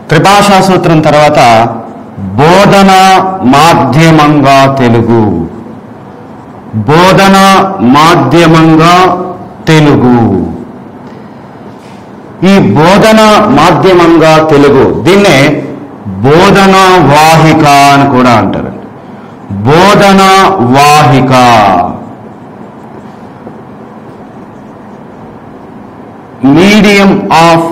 త్రిభాషా సూత్రం తర్వాత బోధన మాధ్యమంగా తెలుగు బోధన మాధ్యమంగా తెలుగు ఈ బోధన మాధ్యమంగా తెలుగు దీన్నే బోధన వాహిక అని కూడా అంటారు బోధన వాహిక మీడియం ఆఫ్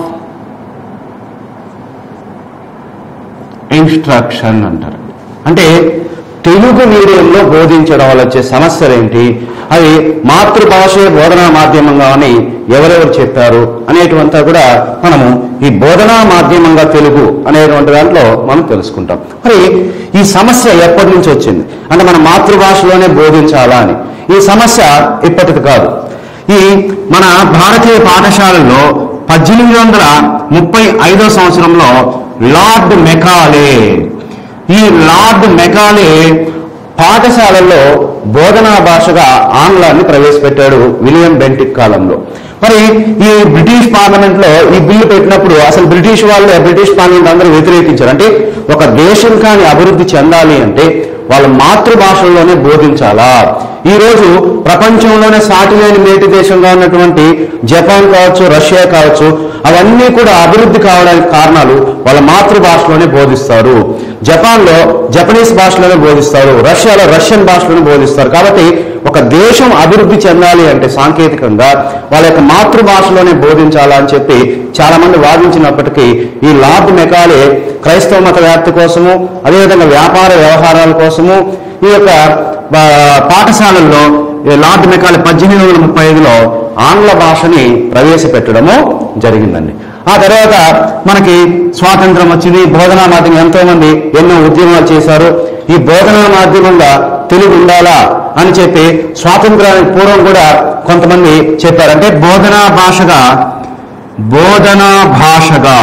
ఇన్స్ట్రక్షన్ అంటారు అంటే తెలుగు మీడియంలో బోధించడం వల్ల వచ్చే సమస్యలు ఏంటి అది మాతృభాషే బోధనా మాధ్యమంగా అని ఎవరెవరు చెప్పారు అనేటువంతా కూడా మనము ఈ బోధనా మాధ్యమంగా తెలుగు అనేటువంటి దాంట్లో మనం తెలుసుకుంటాం మరి ఈ సమస్య ఎప్పటి నుంచి వచ్చింది అంటే మన మాతృభాషలోనే బోధించాలా అని ఈ సమస్య ఇప్పటిది కాదు ఈ మన భారతీయ పాఠశాలల్లో పద్దెనిమిది వందల ముప్పై ఐదో సంవత్సరంలో లార్డ్ మెకాలే ఈ లార్డ్ మెకాలే పాఠశాలల్లో బోధనా భాషగా ఆంగ్లాన్ని ప్రవేశపెట్టాడు విలియం బెంటిక్ కాలంలో మరి ఈ బ్రిటిష్ పార్లమెంట్ లో ఈ బిల్లు పెట్టినప్పుడు అసలు బ్రిటిష్ వాళ్ళు బ్రిటిష్ పార్లమెంట్ అందరూ వ్యతిరేకించారు అంటే ఒక దేశం కానీ అభివృద్ధి చెందాలి అంటే వాళ్ళ మాతృభాషల్లోనే బోధించాలా ఈ రోజు ప్రపంచంలోనే సాటిలేని మేటి దేశంగా ఉన్నటువంటి జపాన్ కావచ్చు రష్యా కావచ్చు అవన్నీ కూడా అభివృద్ధి కావడానికి కారణాలు వాళ్ళ మాతృభాషలోనే బోధిస్తారు జపాన్లో జపనీస్ భాషలోనే బోధిస్తారు రష్యాలో రష్యన్ భాషలోనే బోధిస్తారు కాబట్టి ఒక దేశం అభివృద్ధి చెందాలి అంటే సాంకేతికంగా వాళ్ళ యొక్క మాతృభాషలోనే బోధించాలా అని చెప్పి చాలా మంది వాదించినప్పటికీ ఈ లార్డ్ మెకాలే క్రైస్తవ మత వ్యాప్తి కోసము అదేవిధంగా వ్యాపార వ్యవహారాల కోసము ఈ యొక్క ఆ, పాఠశాలల్లో ఈ లార్డ్ మెకాలే పద్దెనిమిది వందల ముప్పై ఐదులో ఆంగ్ల భాషని ప్రవేశపెట్టడము జరిగిందండి ఆ తర్వాత మనకి స్వాతంత్రం వచ్చింది బోధనా మాధ్యమం ఎంతో మంది ఎన్నో ఉద్యమాలు చేశారు ఈ బోధనా మాధ్యమంగా తెలుగు ఉండాలా అని చెప్పి స్వాతంత్రానికి పూర్వం కూడా కొంతమంది చెప్పారు అంటే బోధనా భాషగా బోధనా భాషగా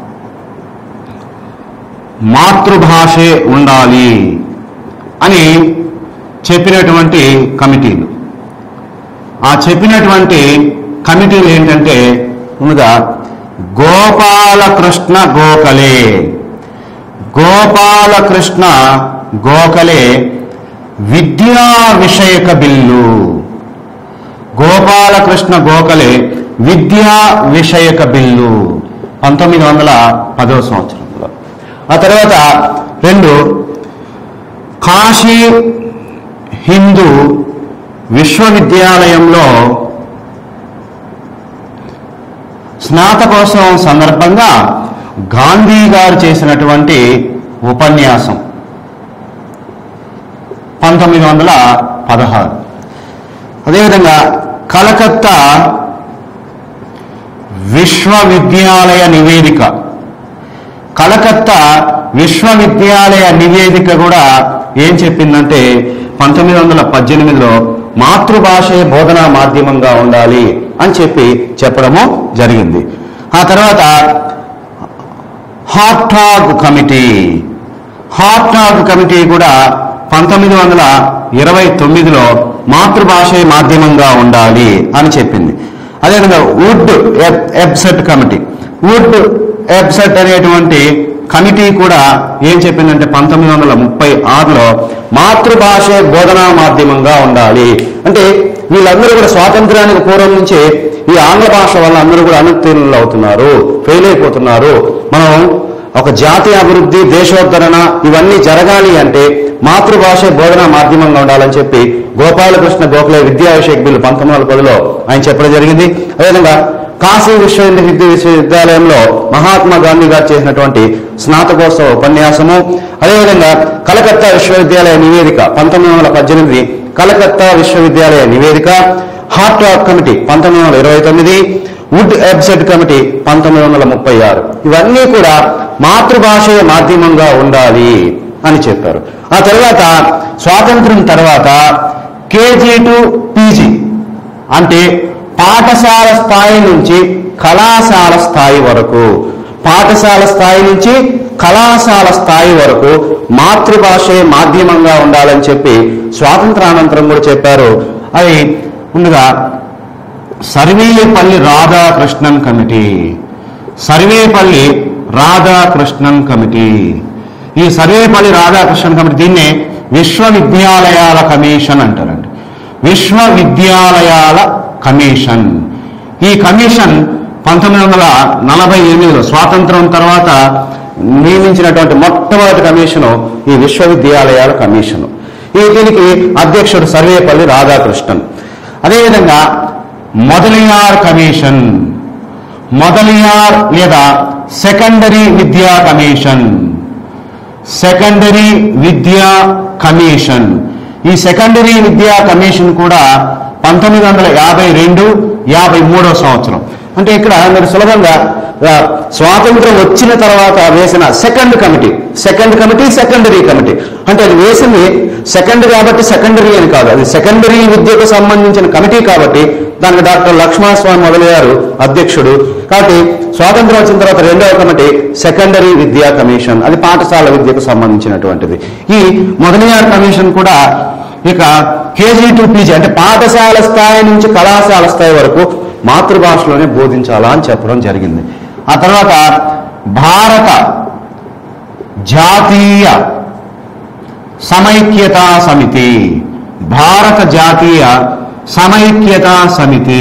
మాతృభాషే ఉండాలి అని చెప్పినటువంటి కమిటీలు ఆ చెప్పినటువంటి కమిటీలు ఏంటంటే ముందుగా గోపాలకృష్ణ గోఖలే గోపాలకృష్ణ గోఖలే విద్యా విషయక బిల్లు గోపాలకృష్ణ గోఖలే విద్యా విషయక బిల్లు పంతొమ్మిది వందల పదవ సంవత్సరంలో ఆ తర్వాత రెండు కాశీ హిందూ విశ్వవిద్యాలయంలో స్నాతకోత్సవం సందర్భంగా గాంధీ గారు చేసినటువంటి ఉపన్యాసం పంతొమ్మిది వందల పదహారు అదేవిధంగా కలకత్తా విశ్వవిద్యాలయ నివేదిక కలకత్తా విశ్వవిద్యాలయ నివేదిక కూడా ఏం చెప్పిందంటే పంతొమ్మిది వందల పద్దెనిమిదిలో మాతృభాషే బోధనా మాధ్యమంగా ఉండాలి అని చెప్పి చెప్పడము జరిగింది ఆ తర్వాత హార్టాగ్ కమిటీ హార్టాగ్ కమిటీ కూడా పంతొమ్మిది వందల ఇరవై తొమ్మిదిలో మాతృభాషే మాధ్యమంగా ఉండాలి అని చెప్పింది అదేవిధంగా వుడ్ ఎబ్- ఎబ్సెట్ కమిటీ వుడ్ ఎబ్సెట్ అనేటువంటి కమిటీ కూడా ఏం చెప్పిందంటే పంతొమ్మిది వందల ముప్పై ఆరులో మాతృభాషే బోధనా మాధ్యమంగా ఉండాలి అంటే వీళ్ళందరూ కూడా స్వాతంత్రానికి పూర్వం నుంచే ఈ ఆంగ్ల భాష వల్ల అందరూ కూడా అనుత్తీర్ణులు అవుతున్నారు ఫెయిల్ అయిపోతున్నారు మనం ఒక జాతీయ అభివృద్ధి దేశోద్ధరణ ఇవన్నీ జరగాలి అంటే మాతృభాష బోధన మాధ్యమంగా ఉండాలని చెప్పి గోపాలకృష్ణ గోఖలే విద్యా విషయక బిల్లు పంతొమ్మిది వందల పదిలో ఆయన చెప్పడం జరిగింది అదేవిధంగా కాశీ విశ్వవిద్య విశ్వవిద్యాలయంలో మహాత్మా గాంధీ గారు చేసినటువంటి స్నాతకోత్సవ ఉపన్యాసము అదేవిధంగా కలకత్తా విశ్వవిద్యాలయ నివేదిక పంతొమ్మిది వందల పద్దెనిమిది కలకత్తా విశ్వవిద్యాలయ నివేదిక హార్ట్ టాక్ కమిటీ పంతొమ్మిది వందల ఇరవై తొమ్మిది వుడ్ ఎబ్సెట్ కమిటీ పంతొమ్మిది వందల ముప్పై ఆరు ఇవన్నీ కూడా మాతృభాషే మాధ్యమంగా ఉండాలి అని చెప్పారు ఆ తర్వాత స్వాతంత్రం తర్వాత కేజీ టు పీజీ అంటే పాఠశాల స్థాయి నుంచి కళాశాల స్థాయి వరకు పాఠశాల స్థాయి నుంచి కళాశాల స్థాయి వరకు మాతృభాషే మాధ్యమంగా ఉండాలని చెప్పి స్వాతంత్రానంతరం కూడా చెప్పారు అది ముందుగా సర్వేపల్లి రాధాకృష్ణన్ కమిటీ సర్వేపల్లి రాధాకృష్ణన్ కమిటీ ఈ సర్వేపల్లి రాధాకృష్ణన్ కమిటీ దీన్నే విశ్వవిద్యాలయాల కమిషన్ అంటారండి విశ్వవిద్యాలయాల కమిషన్ ఈ కమిషన్ పంతొమ్మిది వందల నలభై ఎనిమిదిలో స్వాతంత్రం తర్వాత నియమించినటువంటి మొట్టమొదటి కమిషను ఈ విశ్వవిద్యాలయాల కమిషను ఈ దీనికి అధ్యక్షుడు సర్వేపల్లి రాధాకృష్ణన్ అదేవిధంగా మొదలియార్ కమిషన్ మొదలియార్ లేదా సెకండరీ విద్యా కమిషన్ సెకండరీ విద్యా కమిషన్ ఈ సెకండరీ విద్యా కమిషన్ కూడా పంతొమ్మిది వందల యాభై రెండు యాభై మూడో సంవత్సరం అంటే ఇక్కడ మీరు సులభంగా ఆ, స్వాతంత్రం వచ్చిన తర్వాత వేసిన second committee second committee secondary committee అంటే అది వేసింది సెకండ్ కాబట్టి సెకండరీ అని కాదు అది సెకండరీ విద్యకు సంబంధించిన కమిటీ కాబట్టి దానికి డాక్టర్ లక్ష్మణస్వామి మొదలయ్యారు అధ్యక్షుడు కాబట్టి స్వాతంత్రం వచ్చిన తర్వాత రెండవ కమిటీ సెకండరీ విద్యా కమిషన్ అది పాఠశాల విద్యకు సంబంధించినటువంటిది ఈ మొదలయ్యార్ కమిషన్ కూడా ఇక కేజీ టు పీజీ అంటే పాఠశాల స్థాయి నుంచి కళాశాల స్థాయి వరకు మాతృభాషలోనే బోధించాలా అని చెప్పడం జరిగింది ఆ తర్వాత భారత జాతీయ సమైక్యతా సమితి భారత జాతీయ సమైక్యతా సమితి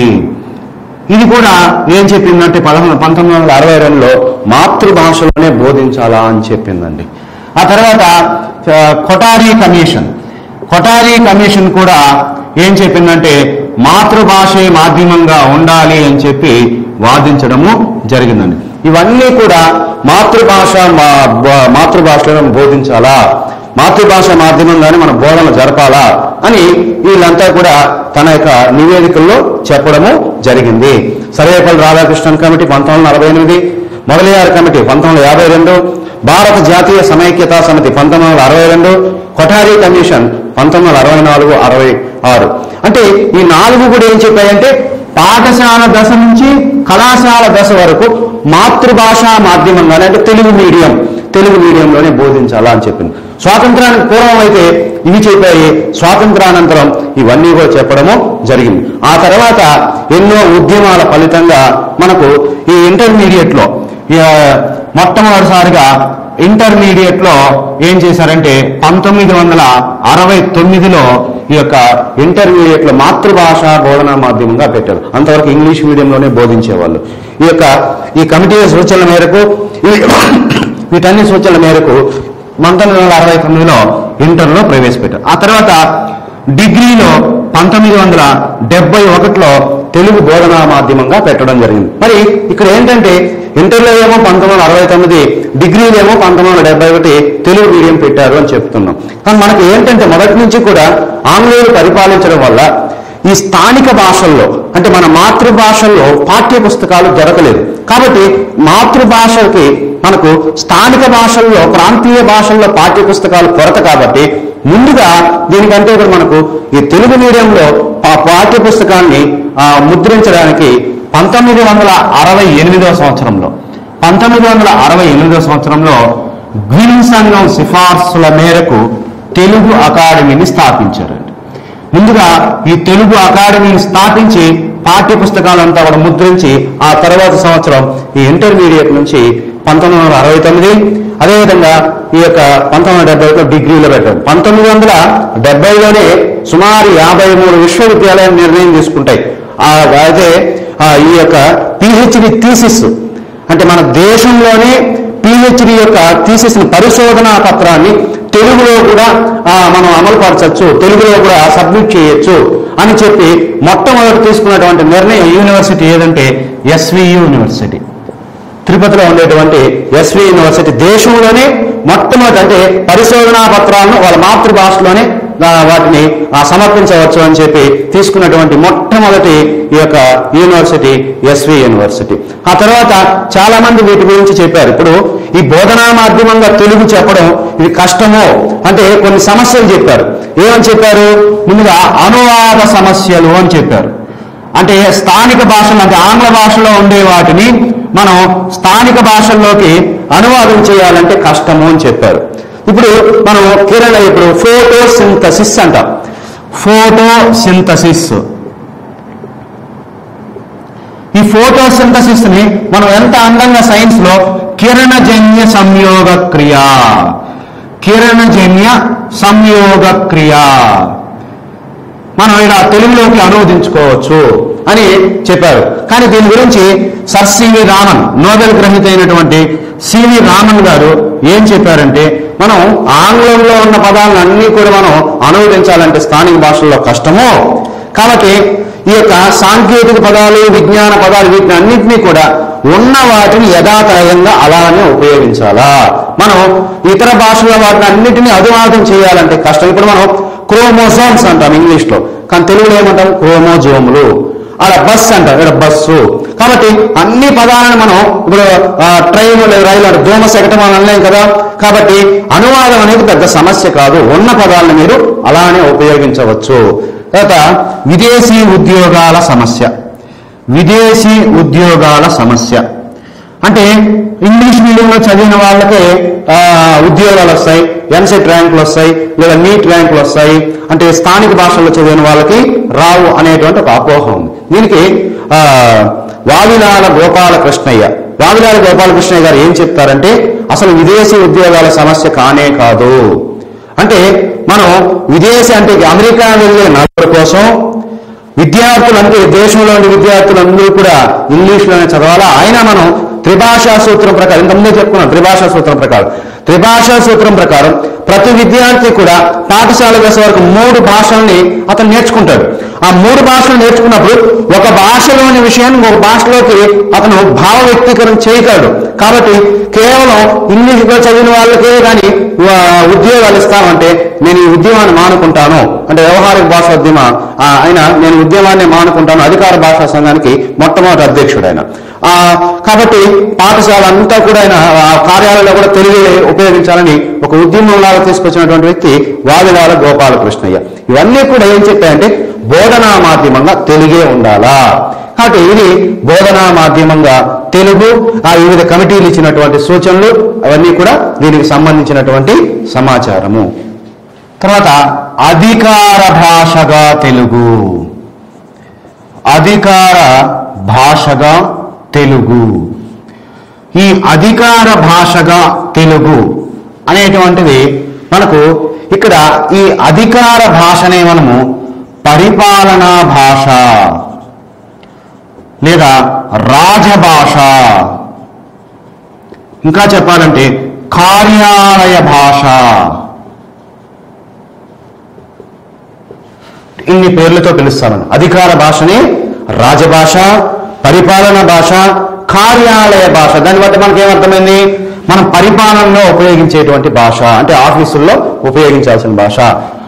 ఇది కూడా ఏం చెప్పిందంటే పదకొండు పంతొమ్మిది వందల అరవై రెండులో మాతృభాషలోనే బోధించాలా అని చెప్పిందండి ఆ తర్వాత ఆ, కొటారీ కమిషన్ కొటారీ కమిషన్ కూడా ఏం చెప్పిందంటే మాతృభాషే మాధ్యమంగా ఉండాలి అని చెప్పి వాదించడము జరిగిందండి ఇవన్నీ కూడా మాతృభాష మా- బ- మాతృభాషలో బోధించాలా మాతృభాష మాధ్యమంగానే మన బోధన జరపాలా అని వీళ్ళంతా కూడా తన యొక్క నివేదికల్లో చెప్పడము జరిగింది సర్వేపల్లి రాధాకృష్ణన్ కమిటీ పంతొమ్మిది వందల నలభై ఎనిమిది మొదలయ్యారు కమిటీ పంతొమ్మిది వందల యాభై రెండు భారత జాతీయ సమైక్యతా సమితి పంతొమ్మిది వందల అరవై రెండు కొఠారీ కమిషన్ పంతొమ్మిది వందల అరవై నాలుగు అరవై ఆరు అంటే ఈ నాలుగు కూడా ఏం చెప్పాయంటే పాఠశాల దశ నుంచి కళాశాల దశ వరకు మాతృభాష మాధ్యమంగానే అంటే తెలుగు మీడియం తెలుగు మీడియంలోనే బోధించాలా అని చెప్పింది స్వాతంత్రానికి పూర్వం అయితే ఇవి చెప్పాయి స్వాతంత్రానంతరం ఇవన్నీ కూడా చెప్పడము జరిగింది ఆ తర్వాత ఎన్నో ఉద్యమాల ఫలితంగా మనకు ఈ ఇంటర్మీడియట్ లో ఈ, ఆ, మొట్టమొదటిసారిగా ఇంటర్మీడియట్ లో ఏం చేశారంటే పంతొమ్మిది వందల అరవై తొమ్మిదిలో ఈ యొక్క ఇంటర్మీడియట్ లో మాతృభాష బోధనా మాధ్యమంగా పెట్టారు అంతవరకు ఇంగ్లీష్ మీడియంలోనే బోధించేవాళ్ళు ఈ యొక్క ఈ కమిటీ సూచనల మేరకు ఈ- వీటన్ని సూచనల మేరకు పంతొమ్మిది వందల అరవై తొమ్మిదిలో ఇంటర్లో ప్రవేశపెట్టారు ఆ తర్వాత డిగ్రీలో పంతొమ్మిది వందల డెబ్బై ఒకటిలో తెలుగు బోధనా మాధ్యమంగా పెట్టడం జరిగింది మరి ఇక్కడ ఏంటంటే ఇంటర్లో ఏమో పంతొమ్మిది వందల అరవై తొమ్మిది డిగ్రీలో ఏమో పంతొమ్మిది వందల డెబ్బై ఒకటి తెలుగు మీడియం పెట్టారు అని చెప్తున్నాం కానీ మనకి ఏంటంటే మొదటి నుంచి కూడా ఆంగ్లేయులు పరిపాలించడం వల్ల ఈ స్థానిక భాషల్లో అంటే మన మాతృభాషల్లో పాఠ్య పుస్తకాలు దొరకలేదు కాబట్టి మాతృభాషకి మనకు స్థానిక భాషల్లో ప్రాంతీయ భాషల్లో పాఠ్య పుస్తకాలు కొరత కాబట్టి ముందుగా దీనికంటే కూడా మనకు ఈ తెలుగు మీడియంలో ఆ పాఠ్య పుస్తకాన్ని ఆ, ముద్రించడానికి పంతొమ్మిది వందల అరవై ఎనిమిదవ సంవత్సరంలో పంతొమ్మిది వందల అరవై ఎనిమిదవ సంవత్సరంలో గ్విన్ సంఘం సిఫార్సుల మేరకు తెలుగు అకాడమీని స్థాపించారండి ముందుగా ఈ తెలుగు అకాడమీని స్థాపించి పాఠ్య పుస్తకాలంతా కూడా ముద్రించి ఆ తర్వాత సంవత్సరం ఈ ఇంటర్మీడియట్ నుంచి పంతొమ్మిది వందల అరవై తొమ్మిది అదేవిధంగా ఈ యొక్క పంతొమ్మిది వందల డెబ్బై ఒకటి డిగ్రీలో పెట్టారు పంతొమ్మిది వందల డెబ్బైలోనే సుమారు యాభై మూడు విశ్వవిద్యాలయాలు నిర్ణయం తీసుకుంటాయి ఆ అయితే ఆ ఈ యొక్క పిహెచ్డి థీసిస్ అంటే మన దేశంలోనే పిహెచ్డి యొక్క థీసిస్ పరిశోధనా పత్రాన్ని తెలుగులో కూడా ఆ, మనం అమలుపరచచ్చు తెలుగులో కూడా సబ్మిట్ చేయొచ్చు అని చెప్పి మొట్టమొదటి తీసుకున్నటువంటి నిర్ణయం యూనివర్సిటీ ఏదంటే ఎస్వి యూనివర్సిటీ తిరుపతిలో ఉండేటువంటి ఎస్వి యూనివర్సిటీ దేశంలోనే మొట్టమొదటి అంటే పరిశోధనా పత్రాలను వాళ్ళ మాతృభాషలోనే ఆ, వాటిని ఆ, సమర్పించవచ్చు అని చెప్పి తీసుకున్నటువంటి మొట్టమొదటి ఈ యొక్క యూనివర్సిటీ ఎస్వి యూనివర్సిటీ ఆ తర్వాత చాలా మంది వీటి గురించి చెప్పారు ఇప్పుడు ఈ బోధనా మాధ్యమంగా తెలుగు చెప్పడం ఇది కష్టమో అంటే కొన్ని సమస్యలు చెప్పారు ఏమని చెప్పారు ముందుగా అనువాద సమస్యలు అని చెప్పారు అంటే స్థానిక భాషలు అంటే ఆంగ్ల భాషలో ఉండే వాటిని మనం స్థానిక భాషల్లోకి అనువాదం చేయాలంటే కష్టము అని చెప్పారు ఇప్పుడు మనం కిరణ ఇప్పుడు ఫోటో సింథసిస్ అంటాం ఫోటో సింథసిస్ ఈ ఫోటో సింథసిస్ ని మనం ఎంత అందంగా సైన్స్ లో కిరణజన్య సంయోగ క్రియ కిరణజన్య సంయోగ క్రియ మనం ఇలా తెలుగులోకి అనువదించుకోవచ్చు అని చెప్పారు కానీ దీని గురించి సర్ సివి రామన్ నోబెల్ గ్రహీత అయినటువంటి సివి రామన్ గారు ఏం చెప్పారంటే మనం ఆంగ్లంలో ఉన్న పదాలను అన్ని కూడా మనం అనువదించాలంటే స్థానిక భాషల్లో కష్టము కాబట్టి ఈ యొక్క సాంకేతిక పదాలు విజ్ఞాన పదాలు వీటిని అన్నింటినీ కూడా ఉన్న వాటిని యథాతథంగా అలానే ఉపయోగించాలా మనం ఇతర భాషల వాటిని అన్నిటినీ అనువాదం చేయాలంటే కష్టం ఇప్పుడు మనం క్రోమోసోమ్స్ అంటాం ఇంగ్లీష్ లో కానీ తెలుగులో ఏమంటాం క్రోమోజోములు అలా బస్ అంటాం ఇక్కడ బస్సు కాబట్టి అన్ని పదాలను మనం ఇప్పుడు ఆ, ట్రైన్ లేదా రైలు అంటే దోమ శకటం అని అనలేం కదా కాబట్టి అనువాదం అనేది పెద్ద సమస్య కాదు ఉన్న పదాలను మీరు అలానే ఉపయోగించవచ్చు తర్వాత విదేశీ ఉద్యోగాల సమస్య విదేశీ ఉద్యోగాల సమస్య అంటే ఇంగ్లీష్ మీడియంలో చదివిన వాళ్ళకే ఆ, ఉద్యోగాలు వస్తాయి ఎన్సెట్ ర్యాంకులు వస్తాయి లేదా నీట్ ర్యాంకులు వస్తాయి అంటే స్థానిక భాషల్లో చదివిన వాళ్ళకి రావు అనేటువంటి ఒక అపోహ ఉంది దీనికి ఆ, వావిలాల గోపాలకృష్ణయ్య వావిలాల గోపాలకృష్ణయ్య గారు ఏం చెప్తారంటే అసలు విదేశీ ఉద్యోగాల సమస్య కానే కాదు అంటే మనం విదేశీ అంటే అమెరికా వెళ్ళే నలుగురు కోసం విద్యార్థులు అంటే దేశంలోని విద్యార్థులందరూ కూడా ఇంగ్లీష్లోనే చదవాలా అయినా మనం త్రిభాషా సూత్రం ప్రకారం ఇంతకుముందే చెప్పుకున్నాం త్రిభాషా సూత్రం ప్రకారం త్రిభాషా సూత్రం ప్రకారం ప్రతి విద్యార్థి కూడా పాఠశాల దశ వరకు మూడు భాషల్ని అతను నేర్చుకుంటాడు ఆ మూడు భాషలు నేర్చుకున్నప్పుడు ఒక భాషలోని విషయాన్ని ఒక భాషలోకి అతను భావ వ్యక్తీకరణ చేయగలడు కాబట్టి కేవలం ఇంగ్లీష్లో చదివిన వాళ్ళకే కానీ ఉద్యోగాలు ఇస్తామంటే నేను ఈ ఉద్యమాన్ని మానుకుంటాను అంటే వ్యవహారిక భాషోద్యమ ఆ, ఆయన నేను ఉద్యమాన్ని మానుకుంటాను అధికార భాషా సంఘానికి మొట్టమొదటి అధ్యక్షుడు ఆయన ఆ, కాబట్టి పాఠశాల అంతా కూడా ఆయన ఆ కార్యాలయంలో కూడా తెలుగు ఉపయోగించాలని ఒక ఉద్యమంలాగా తీసుకొచ్చినటువంటి వ్యక్తి వాదివాల గోపాలకృష్ణయ్య ఇవన్నీ కూడా ఏం చెప్పాయంటే బోధనా మాధ్యమంగా తెలుగే ఉండాలా కాబట్టి ఇది బోధనా మాధ్యమంగా తెలుగు ఆ వివిధ కమిటీలు ఇచ్చినటువంటి సూచనలు అవన్నీ కూడా దీనికి సంబంధించినటువంటి సమాచారము తర్వాత అధికార భాషగా తెలుగు అధికార భాషగా తెలుగు ఈ అధికార భాషగా తెలుగు అనేటువంటిది మనకు ఇక్కడ ఈ అధికార భాషనే మనము పరిపాలనా భాష లేదా రాజభాష ఇంకా చెప్పాలంటే కార్యాలయ భాష ఇన్ని పేర్లతో పిలుస్తామని అధికార భాషని రాజభాష పరిపాలన భాష కార్యాలయ భాష దాన్ని బట్టి మనకి ఏమర్థమైంది మనం పరిపాలనలో ఉపయోగించేటువంటి భాష అంటే ఆఫీసుల్లో ఉపయోగించాల్సిన భాష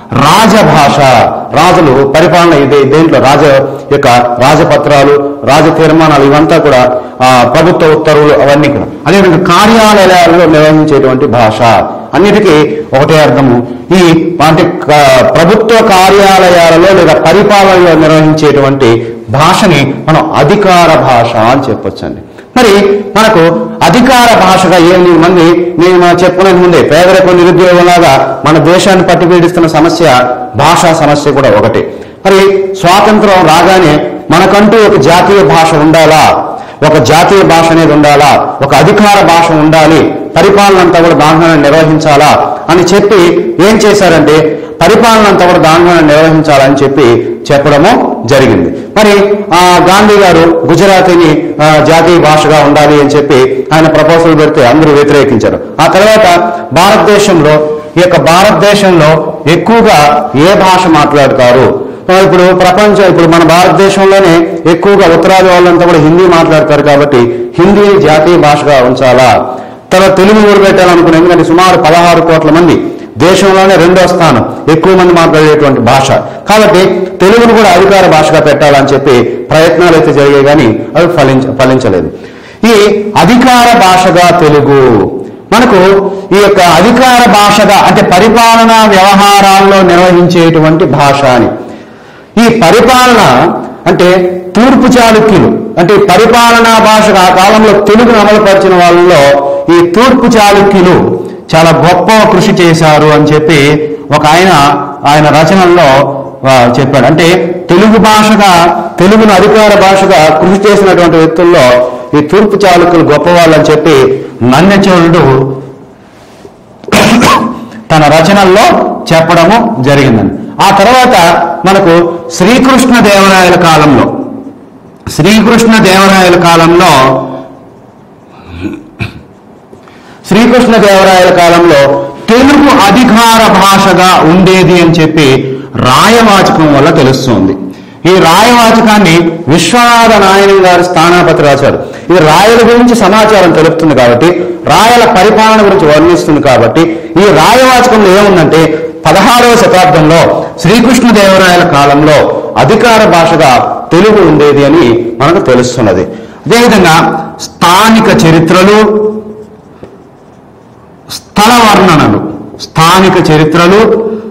రాజభాష రాజులు పరిపాలన ఇది దేంట్లో రాజ యొక్క రాజపత్రాలు రాజ తీర్మానాలు ఇవంతా కూడా ఆ, ప్రభుత్వ ఉత్తర్వులు అవన్నీ కూడా అదేవిధంగా కార్యాలయాల్లో నిర్వహించేటువంటి భాష అన్నిటికీ ఒకటే అర్థము ఈ అంటే క- ప్రభుత్వ కార్యాలయాలలో లేదా పరిపాలనలో నిర్వహించేటువంటి భాషని మనం అధికార భాష అని చెప్పొచ్చండి మరి మనకు అధికార భాషగా ఎనిమిది మంది నేను చెప్పుకునే ముందే పేదరిక నిరుద్యోగం లాగా మన దేశాన్ని పట్టి పీడిస్తున్న సమస్య భాషా సమస్య కూడా ఒకటే మరి స్వాతంత్రం రాగానే మనకంటూ ఒక జాతీయ భాష ఉండాలా ఒక జాతీయ భాష అనేది ఉండాలా ఒక అధికార భాష ఉండాలి పరిపాలన అంతా కూడా దాంట్లోనే నిర్వహించాలా అని చెప్పి ఏం చేశారంటే పరిపాలన అంతా కూడా దాంట్లోనే నిర్వహించాలని చెప్పి చెప్పడము జరిగింది మరి ఆ గాంధీ గారు గుజరాతీని ఆ, జాతీయ భాషగా ఉండాలి అని చెప్పి ఆయన ప్రపోజల్ పెడితే అందరూ వ్యతిరేకించారు ఆ తర్వాత భారతదేశంలో ఈ యొక్క భారతదేశంలో ఎక్కువగా ఏ భాష మాట్లాడతారు ఆ, ఇప్పుడు ప్రపంచం ఇప్పుడు మన భారతదేశంలోనే ఎక్కువగా ఉత్తరాది వాళ్ళంతా కూడా హిందీ మాట్లాడతారు కాబట్టి హిందీని జాతీయ భాషగా ఉంచాలా తర్వాత తెలుగు ఊరు పెట్టాలనుకున్నాం ఎందుకంటే సుమారు పదహారు కోట్ల మంది దేశంలోనే రెండో స్థానం ఎక్కువ మంది మాట్లాడేటువంటి భాష కాబట్టి తెలుగును కూడా అధికార భాషగా పెట్టాలని చెప్పి ప్రయత్నాలు అయితే జరిగాయి కానీ అవి ఫలించ ఫలించలేదు ఈ అధికార భాషగా తెలుగు మనకు ఈ యొక్క అధికార భాషగా అంటే పరిపాలనా వ్యవహారాల్లో నిర్వహించేటువంటి భాష అని ఈ పరిపాలన అంటే తూర్పు చాళుక్యులు అంటే పరిపాలనా భాషగా ఆ కాలంలో తెలుగును అమలుపరిచిన వాళ్ళలో ఈ తూర్పు చాళుక్యులు చాలా గొప్ప కృషి చేశారు అని చెప్పి ఒక ఆయన ఆయన రచనల్లో ఆ, చెప్పాడు అంటే తెలుగు భాషగా తెలుగును అధికార భాషగా కృషి చేసినటువంటి వ్యక్తుల్లో ఈ తూర్పు చాళుక్యులు గొప్పవాళ్ళు అని చెప్పి నన్నచోళుడు తన రచనల్లో చెప్పడము జరిగిందండి ఆ తర్వాత మనకు శ్రీకృష్ణ దేవరాయల కాలంలో శ్రీకృష్ణ దేవరాయల కాలంలో శ్రీకృష్ణ దేవరాయల కాలంలో తెలుగు అధికార భాషగా ఉండేది అని చెప్పి రాయవాచకం వల్ల తెలుస్తోంది ఈ రాయవాచకాన్ని విశ్వనాథ నాయనం గారి స్థానాపతి రాశారు ఇది రాయల గురించి సమాచారం తెలుపుతుంది కాబట్టి రాయల పరిపాలన గురించి వర్ణిస్తుంది కాబట్టి ఈ రాయవాచకంలో ఏముందంటే పదహారవ శతాబ్దంలో శ్రీకృష్ణదేవరాయల కాలంలో అధికార భాషగా తెలుగు ఉండేది అని మనకు తెలుస్తున్నది అదేవిధంగా స్థానిక చరిత్రలు స్థల వర్ణనలు స్థానిక చరిత్రలు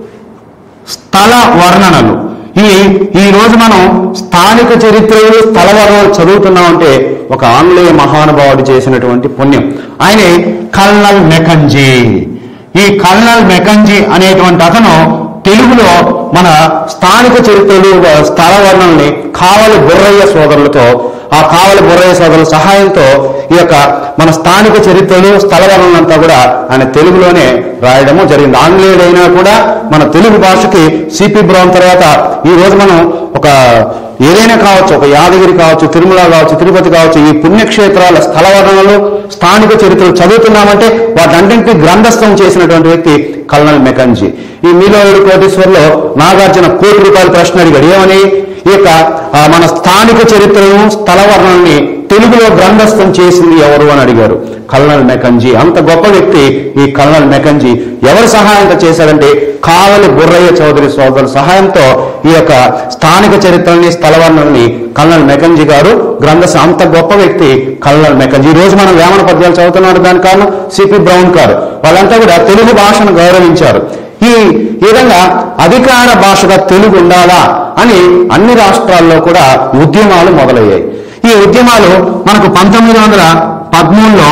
స్థల వర్ణనలు ఈ ఈ రోజు మనం స్థానిక చరిత్రలు స్థల వర్ణనలు చదువుతున్నామంటే ఒక ఆంగ్లేయ మహానుభావుడు చేసినటువంటి పుణ్యం ఆయనే కల్నల్ మెకంజీ ఈ కల్నల్ మెకంజీ అనేటువంటి అతను తెలుగులో మన స్థానిక చరిత్రలు స్థల వర్ణనల్ని కావలి బుర్రయ్య సోదరులతో ఆ కావలి బుర్రయ్య సోదరుల సహాయంతో ఈ యొక్క మన స్థానిక చరిత్రలు స్థల వర్ణనంతా కూడా ఆయన తెలుగులోనే రాయడము జరిగింది ఆంగ్లేయుడైనా కూడా మన తెలుగు భాషకి సిపి బ్రౌన్ తర్వాత ఈ రోజు మనం ఒక ఏదైనా కావచ్చు ఒక యాదగిరి కావచ్చు తిరుమల కావచ్చు తిరుపతి కావచ్చు ఈ పుణ్యక్షేత్రాల స్థల వర్ణనలు స్థానిక చరిత్రలు చదువుతున్నామంటే వాటన్నింటినీ గ్రంథస్థం చేసినటువంటి వ్యక్తి కల్నల్ మెకంజీ ఈ మీలో ఏడు కోటేశ్వర్లో నాగార్జున కోటి రూపాయల ప్రశ్న అడిగాడు ఏమని ఈ యొక్క ఆ, మన స్థానిక చరిత్రను స్థల వర్ణనని తెలుగులో గ్రంథస్థం చేసింది ఎవరు అని అడిగారు కల్నల్ మెకంజీ అంత గొప్ప వ్యక్తి ఈ కల్నల్ మెకంజీ ఎవరి సహాయంతో చేశారంటే కావలి బుర్రయ్య చౌదరి సోదరుల సహాయంతో ఈ యొక్క స్థానిక చరిత్రని స్థల వర్ణనని కల్నల్ మెకంజీ గారు గ్రంథ అంత గొప్ప వ్యక్తి కల్నల్ మెకంజీ ఈ రోజు మనం వేమన పద్యాలు చదువుతున్నారు దానికి కారణం సిపి బ్రౌన్ గారు వాళ్ళంతా కూడా తెలుగు భాషను గౌరవించారు ఈ ఈ విధంగా అధికార భాషగా తెలుగు ఉండాలా అని అన్ని రాష్ట్రాల్లో కూడా ఉద్యమాలు మొదలయ్యాయి ఈ ఉద్యమాలు మనకు పంతొమ్మిది వందల పదమూడులో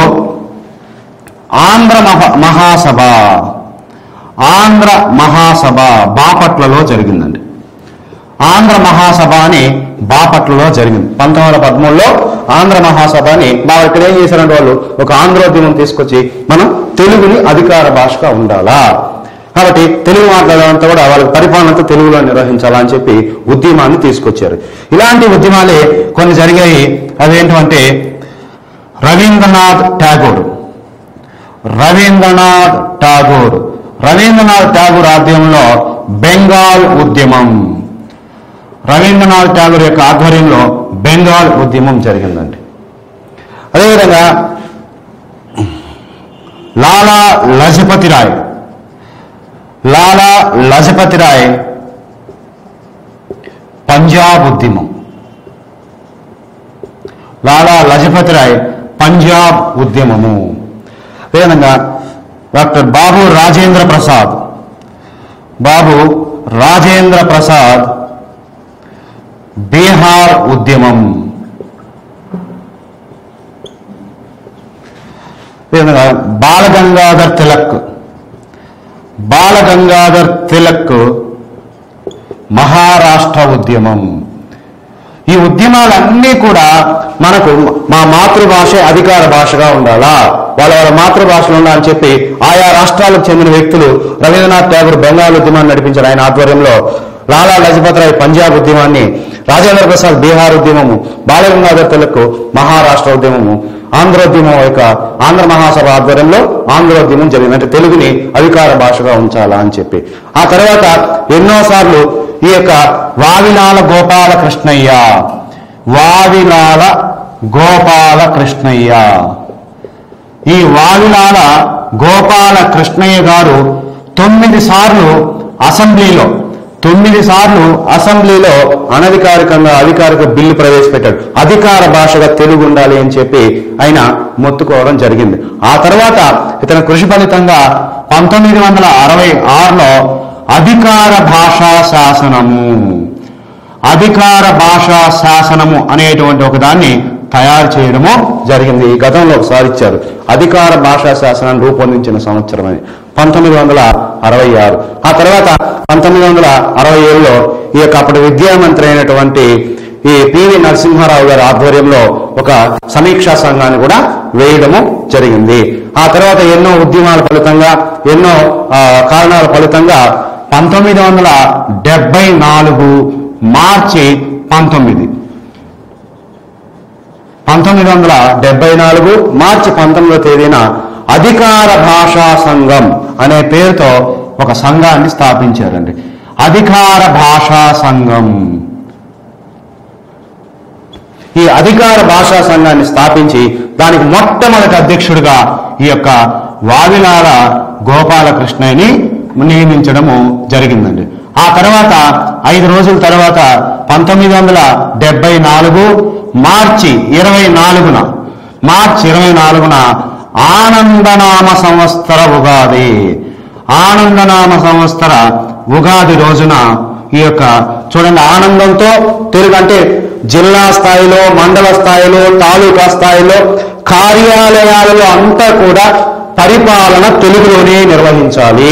ఆంధ్ర మహా మహాసభ ఆంధ్ర మహాసభ బాపట్లలో జరిగిందండి ఆంధ్ర మహాసభ అని బాపట్లలో జరిగింది పంతొమ్మిది వందల పదమూడులో ఆంధ్ర మహాసభ అని మా ఇక్కడ ఏం చేశారంటే వాళ్ళు ఒక ఆంధ్రోద్యమం తీసుకొచ్చి మనం తెలుగుని అధికార భాషగా ఉండాలా కాబట్టి తెలుగు మాట్లాడాలంతా కూడా వాళ్ళకి పరిపాలనంతా తెలుగులో నిర్వహించాలా అని చెప్పి ఉద్యమాన్ని తీసుకొచ్చారు ఇలాంటి ఉద్యమాలే కొన్ని జరిగాయి అవేంటంటే రవీంద్రనాథ్ ఠాగూర్ రవీంద్రనాథ్ ఠాగూర్ రవీంద్రనాథ్ ఠాగూర్ ఆధ్వర్యంలో బెంగాల్ ఉద్యమం రవీంద్రనాథ్ ఠాగూర్ యొక్క ఆధ్వర్యంలో బెంగాల్ ఉద్యమం జరిగిందండి అదేవిధంగా లాలా లజపతి రాయ్ లాలా లజపతి రాయ్ పంజాబ్ ఉద్యమం లాలా లజపతి రాయ్ పంజాబ్ ఉద్యమము అదేవిధంగా డాక్టర్ బాబు రాజేంద్ర ప్రసాద్ బాబు రాజేంద్ర ప్రసాద్ బీహార్ ఉద్యమం అదేవిధంగా బాలగంగాధర్ తిలక్ బాలగంగాధర్ తిలక్ మహారాష్ట్ర ఉద్యమం ఈ ఉద్యమాలన్నీ కూడా మనకు మా మాతృభాష అధికార భాషగా ఉండాలా వాళ్ళ వాళ్ళ మాతృభాషలో ఉండాలని చెప్పి ఆయా రాష్ట్రాలకు చెందిన వ్యక్తులు రవీంద్రనాథ్ ఠాగూర్ బెంగాల్ ఉద్యమాన్ని నడిపించారు ఆయన ఆధ్వర్యంలో లాలా లజపత్ రాయ్ పంజాబ్ ఉద్యమాన్ని రాజేంద్ర ప్రసాద్ బీహార్ ఉద్యమము బాలగంగాధర్ తిలక్ మహారాష్ట్ర ఉద్యమము ఆంధ్రోద్యమం యొక్క ఆంధ్ర మహాసభ ఆధ్వర్యంలో ఆంధ్రోద్యమం జరిగింది అంటే తెలుగుని అధికార భాషగా ఉంచాలా అని చెప్పి ఆ తర్వాత ఎన్నోసార్లు ఈ యొక్క వావిలాల గోపాల కృష్ణయ్య వావిలాల గోపాల కృష్ణయ్య ఈ వావిలాల గోపాల కృష్ణయ్య గారు తొమ్మిది సార్లు అసెంబ్లీలో తొమ్మిది సార్లు అసెంబ్లీలో అనధికారికంగా అధికారిక బిల్లు ప్రవేశపెట్టాడు అధికార భాషగా తెలుగు ఉండాలి అని చెప్పి ఆయన మొత్తుకోవడం జరిగింది ఆ తర్వాత ఇతని కృషి ఫలితంగా పంతొమ్మిది వందల అరవై ఆరులో అధికార భాషా శాసనము అధికార భాషా శాసనము అనేటువంటి ఒక దాన్ని తయారు చేయడము జరిగింది ఈ గతంలో ఒకసారి ఇచ్చారు అధికార భాషా శాసనాన్ని రూపొందించిన సంవత్సరం అని పంతొమ్మిది వందల అరవై ఆరు ఆ తర్వాత పంతొమ్మిది వందల అరవై ఏడులో ఈ యొక్క అప్పటి విద్యామంత్రి అయినటువంటి ఈ పివి నరసింహారావు గారి ఆధ్వర్యంలో ఒక సమీక్షా సంఘాన్ని కూడా వేయడము జరిగింది ఆ తర్వాత ఎన్నో ఉద్యమాల ఫలితంగా ఎన్నో ఆ, కారణాల ఫలితంగా పంతొమ్మిది వందల డెబ్బై నాలుగు మార్చి పంతొమ్మిది పంతొమ్మిది వందల డెబ్బై నాలుగు మార్చి పంతొమ్మిదో తేదీన అధికార భాషా సంఘం అనే పేరుతో ఒక సంఘాన్ని స్థాపించారండి అధికార భాషా సంఘం ఈ అధికార భాషా సంఘాన్ని స్థాపించి దానికి మొట్టమొదటి అధ్యక్షుడిగా ఈ యొక్క వావిలాల గోపాలకృష్ణని నియమించడము జరిగిందండి ఆ తర్వాత ఐదు రోజుల తర్వాత పంతొమ్మిది వందల డెబ్బై నాలుగు మార్చి ఇరవై నాలుగున మార్చి ఇరవై నాలుగున ఆనందనామ సంవత్సర ఉగాది ఆనందనామ సంవత్సర ఉగాది రోజున ఈ యొక్క చూడండి ఆనందంతో తెలుగు అంటే జిల్లా స్థాయిలో మండల స్థాయిలో తాలూకా స్థాయిలో కార్యాలయాలలో అంతా కూడా పరిపాలన తెలుగులోనే నిర్వహించాలి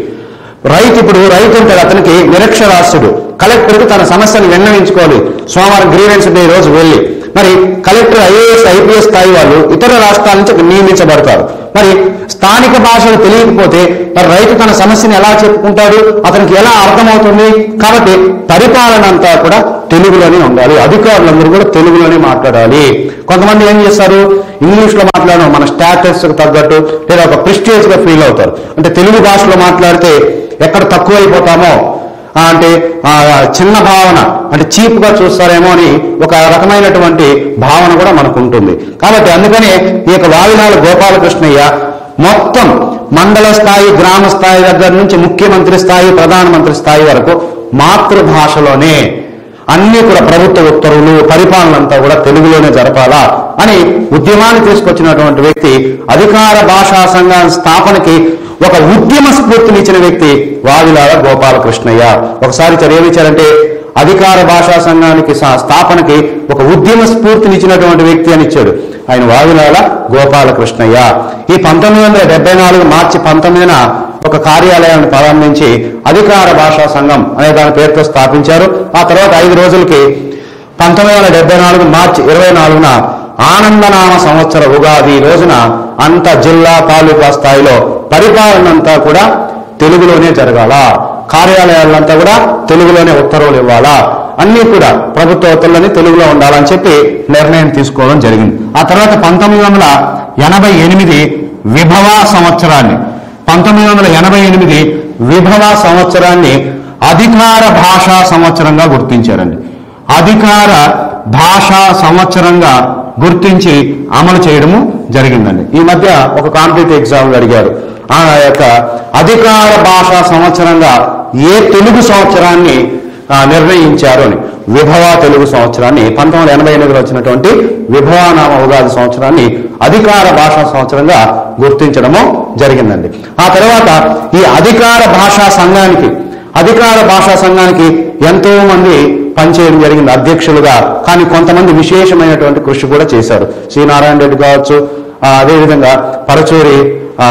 రైతు ఇప్పుడు రైతు ఉంటాడు అతనికి నిరక్షరాస్యుడు కలెక్టర్కి తన సమస్యను విన్నవించుకోవాలి సోమవారం గ్రీవెన్స్ డే రోజు వెళ్ళి మరి కలెక్టర్ ఐఏఎస్ ఐపీఎస్ స్థాయి వాళ్ళు ఇతర రాష్ట్రాల నుంచి నియమించబడతారు మరి స్థానిక భాషలు తెలియకపోతే మరి రైతు తన సమస్యను ఎలా చెప్పుకుంటాడు అతనికి ఎలా అర్థమవుతుంది కాబట్టి పరిపాలన అంతా కూడా తెలుగులోనే ఉండాలి అధికారులందరూ కూడా తెలుగులోనే మాట్లాడాలి కొంతమంది ఏం చేస్తారు ఇంగ్లీష్ లో మాట్లాడడం మన స్టాటస్ తగ్గట్టు లేదా ఒక ప్రిస్టేజ్ గా ఫీల్ అవుతారు అంటే తెలుగు భాషలో మాట్లాడితే ఎక్కడ తక్కువైపోతామో ఆ, అంటే ఆ, చిన్న భావన అంటే చీప్ గా చూస్తారేమో అని ఒక రకమైనటువంటి భావన కూడా మనకు ఉంటుంది కాబట్టి అందుకనే ఈ యొక్క వావిలాల గోపాలకృష్ణయ్య మొత్తం మండల స్థాయి గ్రామ స్థాయి దగ్గర నుంచి ముఖ్యమంత్రి స్థాయి ప్రధానమంత్రి స్థాయి వరకు మాతృభాషలోనే అన్ని కూడా ప్రభుత్వ ఉత్తర్వులు పరిపాలన అంతా కూడా తెలుగులోనే జరపాలా అని ఉద్యమాన్ని తీసుకొచ్చినటువంటి వ్యక్తి అధికార భాషా సంఘాల స్థాపనకి ఒక ఉద్యమ స్ఫూర్తినిచ్చిన వ్యక్తి వావిలాల గోపాలకృష్ణయ్య ఒకసారి చర్య ఏమిచ్చారంటే అధికార భాషా సంఘానికి సా- స్థాపనకి ఒక ఉద్యమ స్ఫూర్తినిచ్చినటువంటి వ్యక్తి అని ఇచ్చాడు ఆయన వావిలాల గోపాలకృష్ణయ్య ఈ పంతొమ్మిది వందల డెబ్బై నాలుగు మార్చి పంతొమ్మిదిన ఒక కార్యాలయాన్ని ప్రారంభించి అధికార భాషా సంఘం అనే దాని పేరుతో స్థాపించారు ఆ తర్వాత ఐదు రోజులకి పంతొమ్మిది వందల డెబ్బై నాలుగు మార్చి ఇరవై నాలుగున ఆనందనామ సంవత్సర ఉగాది రోజున అంత జిల్లా తాలూకా స్థాయిలో పరిపాలన అంతా కూడా తెలుగులోనే జరగాల కార్యాలయాలంతా కూడా తెలుగులోనే ఉత్తర్వులు ఇవ్వాలా అన్నీ కూడా ప్రభుత్వ ఉత్తర్వులని తెలుగులో ఉండాలని చెప్పి నిర్ణయం తీసుకోవడం జరిగింది ఆ తర్వాత పంతొమ్మిది వందల ఎనభై ఎనిమిది విభవ సంవత్సరాన్ని పంతొమ్మిది వందల ఎనభై ఎనిమిది విభవ సంవత్సరాన్ని అధికార భాషా సంవత్సరంగా గుర్తించారండి అధికార భాషా సంవత్సరంగా గుర్తించి అమలు చేయడము జరిగిందండి ఈ మధ్య ఒక కాంపిటేటివ్ ఎగ్జామ్ అడిగారు ఆ యొక్క అధికార భాషా సంవత్సరంగా ఏ తెలుగు సంవత్సరాన్ని ఆ, నిర్ణయించారు అని విభవ తెలుగు సంవత్సరాన్ని పంతొమ్మిది వందల ఎనభై ఎనిమిదిలో వచ్చినటువంటి విభవానామ ఉగాది సంవత్సరాన్ని అధికార భాషా సంవత్సరంగా గుర్తించడము జరిగిందండి ఆ తర్వాత ఈ అధికార భాషా సంఘానికి అధికార భాషా సంఘానికి ఎంతో మంది పనిచేయడం జరిగింది అధ్యక్షులుగా కానీ కొంతమంది విశేషమైనటువంటి కృషి కూడా చేశారు శ్రీ నారాయణ రెడ్డి కావచ్చు ఆ, అదేవిధంగా పరచూరి ఆ,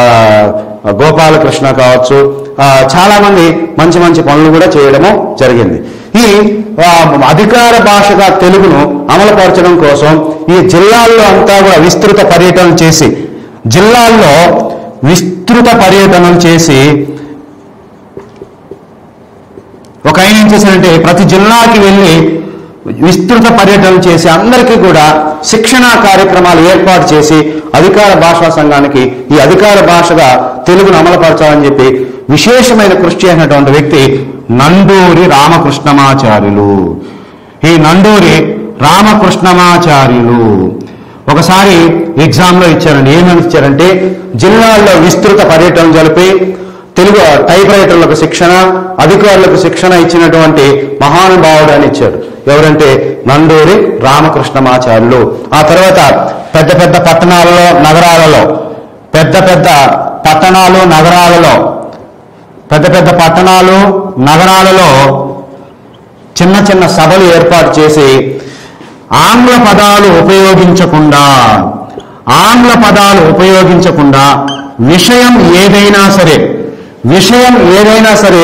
గోపాలకృష్ణ కావచ్చు ఆ, చాలా మంది మంచి మంచి పనులు కూడా చేయడము జరిగింది ఈ ఆ, అధికార భాషగా తెలుగును అమలుపరచడం కోసం ఈ జిల్లాల్లో అంతా కూడా విస్తృత పర్యటనలు చేసి జిల్లాల్లో విస్తృత పర్యటనలు చేసి ఒక ఆయన ఏం చేశారంటే ప్రతి జిల్లాకి వెళ్ళి విస్తృత పర్యటనలు చేసి అందరికీ కూడా శిక్షణా కార్యక్రమాలు ఏర్పాటు చేసి అధికార భాషా సంఘానికి ఈ అధికార భాషగా తెలుగును అమలుపరచాలని చెప్పి విశేషమైన కృషి చేసినటువంటి వ్యక్తి నండూరి రామకృష్ణమాచార్యులు ఈ నండూరి రామకృష్ణమాచార్యులు ఒకసారి ఎగ్జామ్లో ఇచ్చారండి ఏమని ఇచ్చారంటే జిల్లాల్లో విస్తృత పర్యటన జరిపి తెలుగు టైప్ రైటర్లకు శిక్షణ అధికారులకు శిక్షణ ఇచ్చినటువంటి మహానుభావుడు అని ఇచ్చారు ఎవరంటే నండూరి రామకృష్ణమాచార్యులు ఆ తర్వాత పెద్ద పెద్ద పట్టణాలలో నగరాలలో పెద్ద పెద్ద పట్టణాలు నగరాలలో పెద్ద పెద్ద పట్టణాలు నగరాలలో చిన్న చిన్న సభలు ఏర్పాటు చేసి ఆంగ్ల పదాలు ఉపయోగించకుండా ఆంగ్ల పదాలు ఉపయోగించకుండా విషయం ఏదైనా సరే విషయం ఏదైనా సరే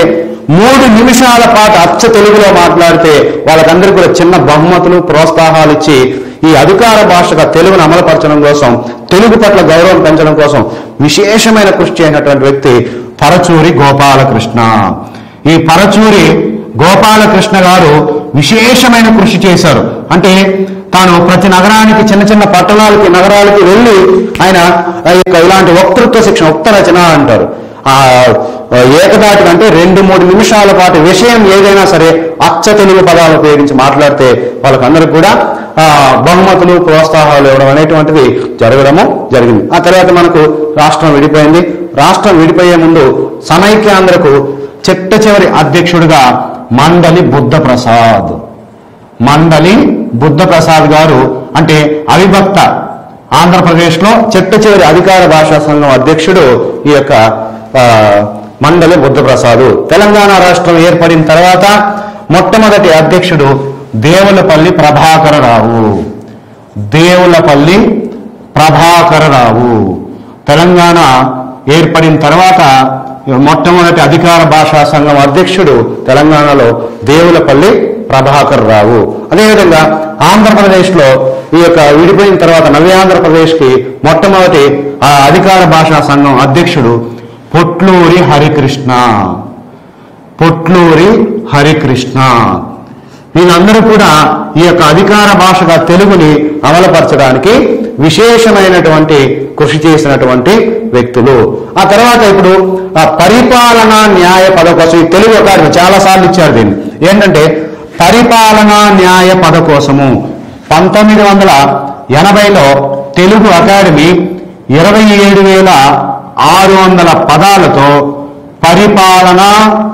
మూడు నిమిషాల పాటు అచ్చ తెలుగులో మాట్లాడితే వాళ్ళకందరికీ కూడా చిన్న బహుమతులు ప్రోత్సాహాలు ఇచ్చి ఈ అధికార భాషగా తెలుగును అమలుపరచడం కోసం తెలుగు పట్ల గౌరవం పెంచడం కోసం విశేషమైన కృషి చేయనటువంటి వ్యక్తి పరచూరి గోపాలకృష్ణ ఈ పరచూరి గోపాలకృష్ణ గారు విశేషమైన కృషి చేశారు అంటే తాను ప్రతి నగరానికి చిన్న చిన్న పట్టణాలకి నగరాలకి వెళ్ళి ఆయన ఆ యొక్క ఇలాంటి వక్తృత్వ శిక్షణ వక్త రచన అంటారు ఆ ఏకదాటి అంటే రెండు మూడు నిమిషాల పాటు విషయం ఏదైనా సరే అచ్చ తెలుగు పదాలు ఉపయోగించి మాట్లాడితే వాళ్ళకందరికి కూడా ఆ, బహుమతులు ప్రోత్సాహాలు ఇవ్వడం అనేటువంటిది జరగడము జరిగింది ఆ తర్వాత మనకు రాష్ట్రం విడిపోయింది రాష్ట్రం విడిపోయే ముందు సమైక్యాంధ్రకు చిట్ట చివరి అధ్యక్షుడిగా మండలి బుద్ధ ప్రసాద్ మండలి బుద్ధ ప్రసాద్ గారు అంటే అవిభక్త ఆంధ్రప్రదేశ్లో చిట్ట చివరి అధికార భాషా సంఘం అధ్యక్షుడు ఈ యొక్క ఆ, మండలి బుద్ధ ప్రసాద్ తెలంగాణ రాష్ట్రం ఏర్పడిన తర్వాత మొట్టమొదటి అధ్యక్షుడు దేవులపల్లి ప్రభాకరరావు దేవులపల్లి ప్రభాకరరావు తెలంగాణ ఏర్పడిన తర్వాత మొట్టమొదటి అధికార భాషా సంఘం అధ్యక్షుడు తెలంగాణలో దేవులపల్లి ప్రభాకర్ రావు అదేవిధంగా ఆంధ్రప్రదేశ్లో ఈ యొక్క విడిపోయిన తర్వాత నవ్య ఆంధ్రప్రదేశ్కి మొట్టమొదటి ఆ అధికార భాషా సంఘం అధ్యక్షుడు పొట్లూరి హరికృష్ణ పొట్లూరి హరికృష్ణ వీళ్ళందరూ కూడా ఈ యొక్క అధికార భాషగా తెలుగుని అమలుపరచడానికి విశేషమైనటువంటి కృషి చేసినటువంటి వ్యక్తులు ఆ తర్వాత ఇప్పుడు ఆ పరిపాలనా న్యాయ పద కోసం ఈ తెలుగు అకాడమీ చాలా సార్లు ఇచ్చారు దీన్ని ఏంటంటే పరిపాలనా న్యాయ పద కోసము పంతొమ్మిది వందల ఎనభైలో తెలుగు అకాడమీ ఇరవై ఏడు వేల ఆరు వందల పదాలతో పరిపాలనా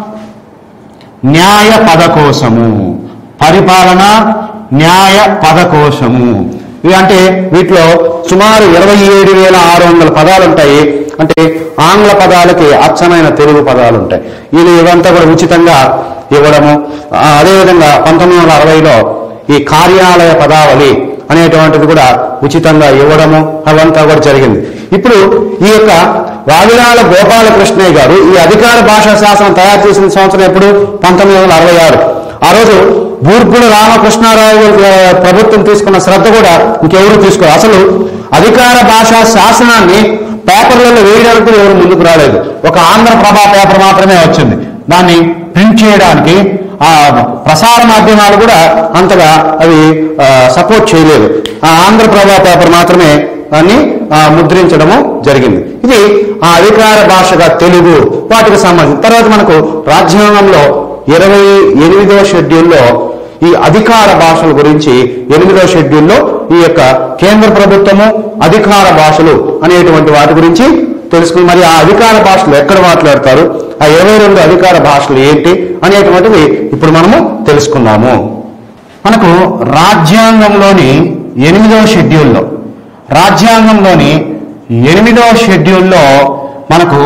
న్యాయ పదకోశము పరిపాలన న్యాయ పదకోశము ఇవి అంటే వీటిలో సుమారు ఇరవై ఏడు వేల ఆరు వందల పదాలు ఉంటాయి అంటే ఆంగ్ల పదాలకి అచ్చమైన తెలుగు పదాలు ఉంటాయి ఇది ఇవంతా కూడా ఉచితంగా ఇవ్వడము ఆ, అదేవిధంగా పంతొమ్మిది వందల అరవైలో ఈ కార్యాలయ పదావళి అనేటువంటిది కూడా ఉచితంగా ఇవ్వడము అవంతా కూడా జరిగింది ఇప్పుడు ఈ యొక్క వావిలాల గోపాలకృష్ణయ్య గారు ఈ అధికార భాషా శాసనం తయారు చేసిన సంవత్సరం ఎప్పుడు పంతొమ్మిది వందల అరవై ఆరు ఆ రోజు బూర్గుల రామకృష్ణారావు గారి ప్రభుత్వం తీసుకున్న శ్రద్ధ కూడా ఇంకెవరు తీసుకోరు అసలు అధికార భాషా శాసనాన్ని పేపర్లలో వేయడానికి కూడా ఎవరు ముందుకు రాలేదు ఒక ఆంధ్ర ప్రభా పేపర్ మాత్రమే వచ్చింది దాన్ని ప్రింట్ చేయడానికి ఆ ప్రసార మాధ్యమాలు కూడా అంతగా అవి సపోర్ట్ చేయలేదు ఆ ఆంధ్రప్రభ పేపర్ మాత్రమే దాన్ని ఆ, ముద్రించడము జరిగింది ఇది ఆ అధికార భాషగా తెలుగు వాటికి సంబంధించి తర్వాత మనకు రాజ్యాంగంలో ఇరవై ఎనిమిదో షెడ్యూల్లో ఈ అధికార భాషల గురించి ఎనిమిదో షెడ్యూల్లో ఈ యొక్క కేంద్ర ప్రభుత్వము అధికార భాషలు అనేటువంటి వాటి గురించి తెలుసుకుని మరి ఆ అధికార భాషలు ఎక్కడ మాట్లాడతారు ఆ ఇరవై రెండు అధికార భాషలు ఏంటి అనేటువంటివి ఇప్పుడు మనము తెలుసుకుందాము మనకు రాజ్యాంగంలోని ఎనిమిదవ షెడ్యూల్లో రాజ్యాంగంలోని ఎనిమిదవ షెడ్యూల్లో మనకు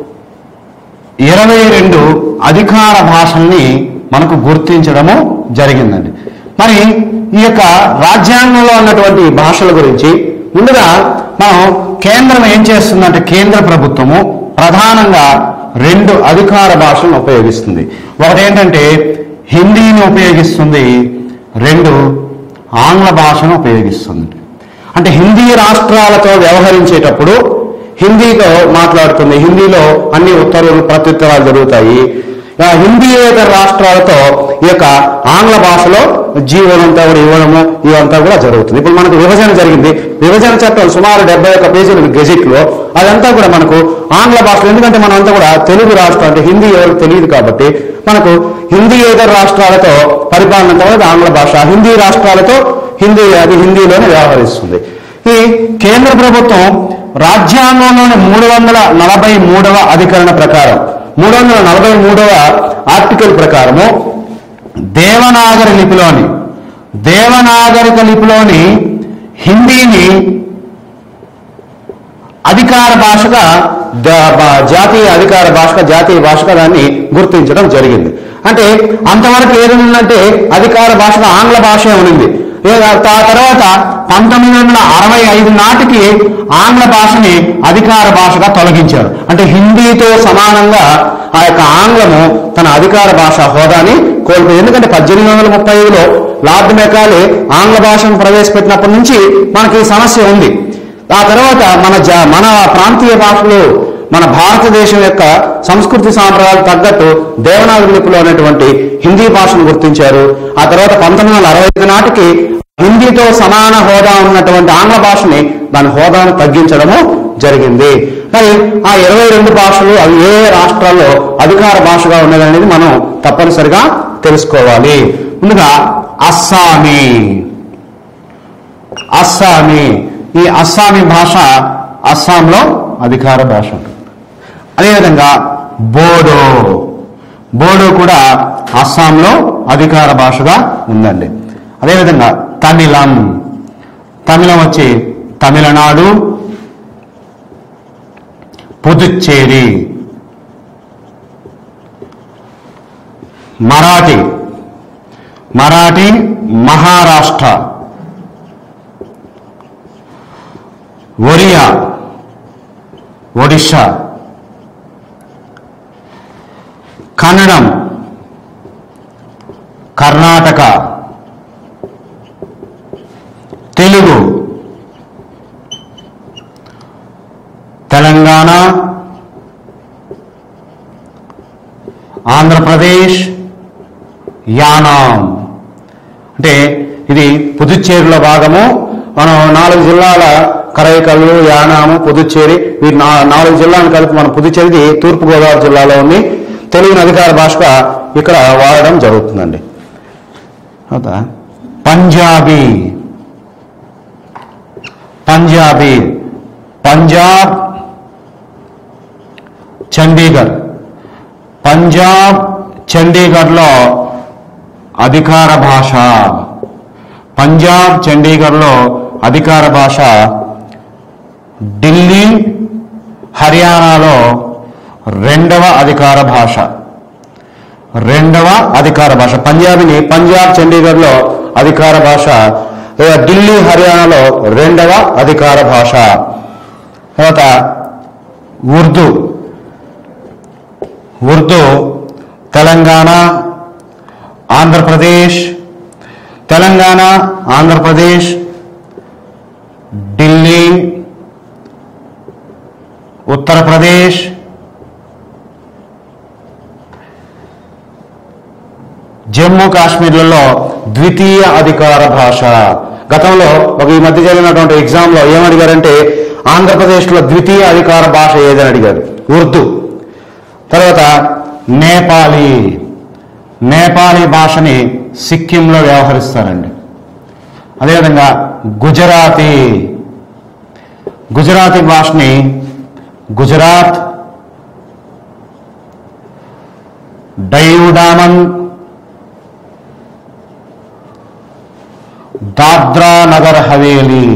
ఇరవై రెండు అధికార భాషల్ని మనకు గుర్తించడము జరిగిందండి మరి ఈ యొక్క రాజ్యాంగంలో ఉన్నటువంటి ఈ భాషల గురించి ముందుగా మనం కేంద్రం ఏం చేస్తుందంటే కేంద్ర ప్రభుత్వము ప్రధానంగా రెండు అధికార భాషలను ఉపయోగిస్తుంది ఒకటి ఏంటంటే హిందీని ఉపయోగిస్తుంది రెండు ఆంగ్ల భాషను ఉపయోగిస్తుంది అంటే హిందీ రాష్ట్రాలతో వ్యవహరించేటప్పుడు హిందీతో మాట్లాడుతుంది హిందీలో అన్ని ఉత్తర్వులు ప్రత్యుత్తరాలు జరుగుతాయి ఆ హిందీయేతర రాష్ట్రాలతో ఈ యొక్క ఆంగ్ల భాషలో జీవనంతా కూడా ఇవ్వడము ఇవంతా కూడా జరుగుతుంది ఇప్పుడు మనకు విభజన జరిగింది విభజన చట్టం సుమారు డెబ్బై ఒక్క పేజీలు గెజిట్ లో అదంతా కూడా మనకు ఆంగ్ల భాషలో ఎందుకంటే మనం అంతా కూడా తెలుగు రాష్ట్రం అంటే హిందీ ఎవరికి తెలియదు కాబట్టి మనకు హిందీ ఏతర రాష్ట్రాలతో పరిపాలన అంతా కూడా ఆంగ్ల భాష హిందీ రాష్ట్రాలతో హిందీ అది హిందీలోనే వ్యవహరిస్తుంది ఈ కేంద్ర ప్రభుత్వం రాజ్యాంగంలోని మూడు వందల నలభై మూడవ అధికరణ ప్రకారం మూడు వందల నలభై మూడవ ఆర్టికల్ ప్రకారము దేవనాగరి లిపిలోని దేవనాగరిక లిపిలోని హిందీని అధికార భాషగా ద- బ- జాతీయ అధికార భాషగా జాతీయ భాషగా దాన్ని గుర్తించడం జరిగింది అంటే అంతవరకు ఏది ఉందంటే అధికార భాషగా ఆంగ్ల భాషే ఉంది ఏ ఆ తర్వాత పంతొమ్మిది వందల అరవై ఐదు నాటికి ఆంగ్ల భాషని అధికార భాషగా తొలగించారు అంటే హిందీతో సమానంగా ఆ యొక్క ఆంగ్లము తన అధికార భాష హోదాని కోల్పోయింది ఎందుకంటే పద్దెనిమిది వందల ముప్పై ఐదులో లార్డ్ మెకాలే ఆంగ్ల భాషను ప్రవేశపెట్టినప్పటి నుంచి మనకి ఈ సమస్య ఉంది ఆ తర్వాత మన జ మన ప్రాంతీయ భాషలు మన భారతదేశం యొక్క సంస్కృతి సాంప్రదాయాలు తగ్గట్టు దేవనాగరి లిపిలో అనేటువంటి హిందీ భాషను గుర్తించారు ఆ తర్వాత పంతొమ్మిది వందల అరవై ఐదు నాటికి హిందీతో సమాన హోదా ఉన్నటువంటి ఆంగ్ల భాషని దాని హోదాను తగ్గించడము జరిగింది మరి ఆ ఇరవై రెండు భాషలు అవి ఏ ఏ రాష్ట్రాల్లో అధికార భాషగా ఉన్నదనేది మనం తప్పనిసరిగా తెలుసుకోవాలి ముందుగా అస్సామీ అస్సామీ ఈ అస్సామీ భాష అస్సాంలో అధికార భాష ఉంటుంది అదేవిధంగా బోడో బోడో కూడా అస్సాంలో అధికార భాషగా ఉందండి అదేవిధంగా తమిళం తమిళం వచ్చి తమిళనాడు పుదుచ్చేరి మరాఠీ మరాఠీ మహారాష్ట్ర ఒరియా ఒడిషా కన్నడం కర్ణాటక తెలుగు తెలంగాణ ఆంధ్రప్రదేశ్ యానాం అంటే ఇది పుదుచ్చేరిలో భాగము మనం నాలుగు జిల్లాల కరైకల్లు యానాము పుదుచ్చేరి వీటి నా- నాలుగు జిల్లాలను కలిపి మన పుదుచ్చేరిది తూర్పుగోదావరి జిల్లాలో ఉంది తెలుగుని అధికార భాషగా ఇక్కడ వాడడం జరుగుతుందండి అవుతా పంజాబీ పంజాబీ పంజాబ్ చండీగఢ్ పంజాబ్ చండీగఢ్లో అధికార భాష పంజాబ్ చండీగఢ్లో అధికార భాష ఢిల్లీ హర్యానాలో రెండవ అధికార భాష రెండవ అధికార భాష పంజాబీని పంజాబ్ చండీగఢ్లో అధికార భాష ఏ, ఢిల్లీ హర్యానాలో రెండవ అధికార భాష తర్వాత ఉర్దూ ఉర్దూ తెలంగాణ ఆంధ్రప్రదేశ్ తెలంగాణ ఆంధ్రప్రదేశ్ ఢిల్లీ ఉత్తరప్రదేశ్ జమ్మూ కాశ్మీర్లలో ద్వితీయ అధికార భాష గతంలో ఒక ఈ మధ్య జరిగినటువంటి ఎగ్జామ్లో ఏమడిగారంటే ఆంధ్రప్రదేశ్లో ద్వితీయ అధికార భాష ఏదని అడిగారు ఉర్దూ తర్వాత నేపాలీ నేపాలీ భాషని సిక్కింలో వ్యవహరిస్తారండి అదేవిధంగా గుజరాతీ గుజరాతీ భాషని గుజరాత్ డైవుడామన్ దాద్రా నగర్ హవేలీ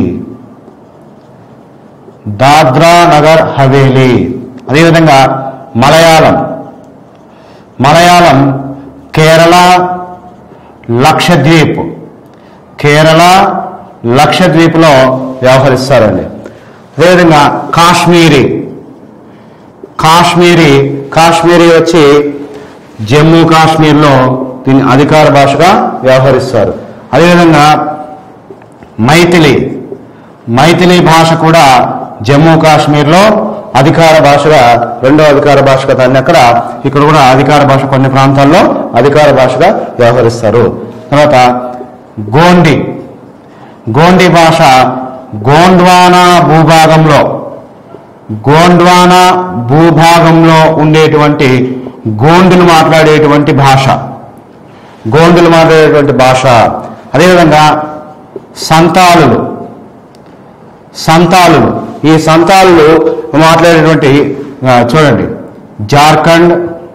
దాద్రా నగర్ హవేలీ అదేవిధంగా మలయాళం మలయాళం కేరళ లక్షద్వీప్ కేరళ లక్షద్వీప్లో వ్యవహరిస్తారండి అదేవిధంగా కాశ్మీరీ కాశ్మీరీ కాశ్మీరీ వచ్చి జమ్మూ కాశ్మీర్లో దీన్ని అధికార భాషగా వ్యవహరిస్తారు అదేవిధంగా మైథిలి మైథిలి భాష కూడా జమ్మూ కాశ్మీర్లో అధికార భాషగా రెండో అధికార భాషగా దాన్ని అక్కడ ఇక్కడ కూడా అధికార భాష కొన్ని ప్రాంతాల్లో అధికార భాషగా వ్యవహరిస్తారు తర్వాత గోండి గోండి భాష గోండ్వానా భూభాగంలో గోండ్వానా భూభాగంలో ఉండేటువంటి గోండులు మాట్లాడేటువంటి భాష గోండులు మాట్లాడేటువంటి భాష అదేవిధంగా సంతాలులు సంతాలులు ఈ సంతాలులు మాట్లాడేటువంటి ఆ, చూడండి జార్ఖండ్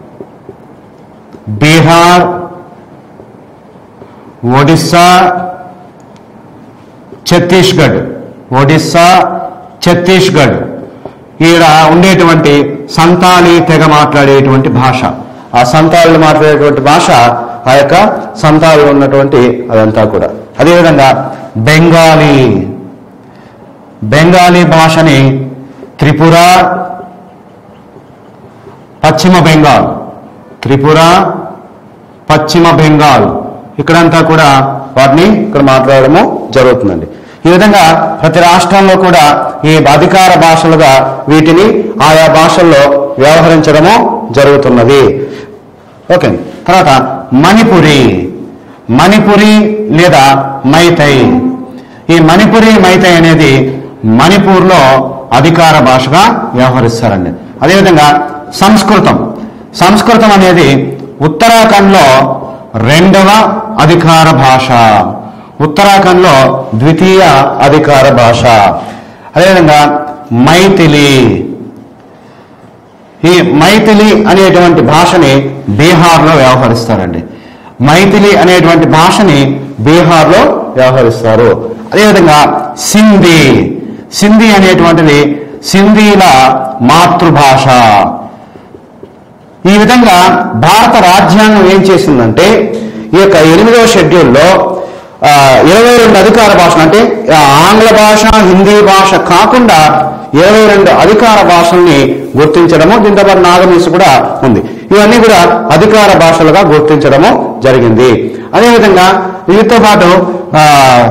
బీహార్ ఒడిస్సా ఛత్తీస్గఢ్ ఒడిస్సా ఛత్తీస్గఢ్ ఈడ ఉండేటువంటి సంతాలి తెగ మాట్లాడేటువంటి భాష ఆ సంతాలు మాట్లాడేటువంటి భాష ఆ యొక్క సంతాలు ఉన్నటువంటి అదంతా కూడా అదేవిధంగా బెంగాలీ బెంగాలీ భాషని త్రిపుర పశ్చిమ బెంగాల్ త్రిపుర పశ్చిమ బెంగాల్ ఇక్కడంతా కూడా వాటిని ఇక్కడ మాట్లాడడము జరుగుతుందండి ఈ విధంగా ప్రతి రాష్ట్రంలో కూడా ఈ అధికార భాషలుగా వీటిని ఆయా భాషల్లో వ్యవహరించడము జరుగుతున్నది ఓకే తర్వాత మణిపురి మణిపురి లేదా మైతై ఈ మణిపురి మైతై అనేది మణిపూర్లో అధికార భాషగా వ్యవహరిస్తారండి అదేవిధంగా సంస్కృతం సంస్కృతం అనేది ఉత్తరాఖండ్లో రెండవ అధికార భాష ఉత్తరాఖండ్లో ద్వితీయ అధికార భాష అదేవిధంగా మైథిలి ఈ మైథిలి అనేటువంటి భాషని బీహార్లో వ్యవహరిస్తారండి మైథిలి అనేటువంటి భాషని బీహార్లో వ్యవహరిస్తారు అదేవిధంగా సింధీ సింధీ అనేటువంటిది సింధీల మాతృభాష ఈ విధంగా భారత రాజ్యాంగం ఏం చేసిందంటే ఈ యొక్క ఎనిమిదవ షెడ్యూల్లో ఆ, ఇరవై రెండు అధికార భాషలు అంటే ఆ, ఆంగ్ల భాష హిందీ భాష కాకుండా ఇరవై రెండు అధికార భాషల్ని గుర్తించడము దీంతో పాటు నాగమీసు కూడా ఉంది ఇవన్నీ కూడా అధికార భాషలుగా గుర్తించడము జరిగింది అదేవిధంగా వీటితో పాటు ఆ,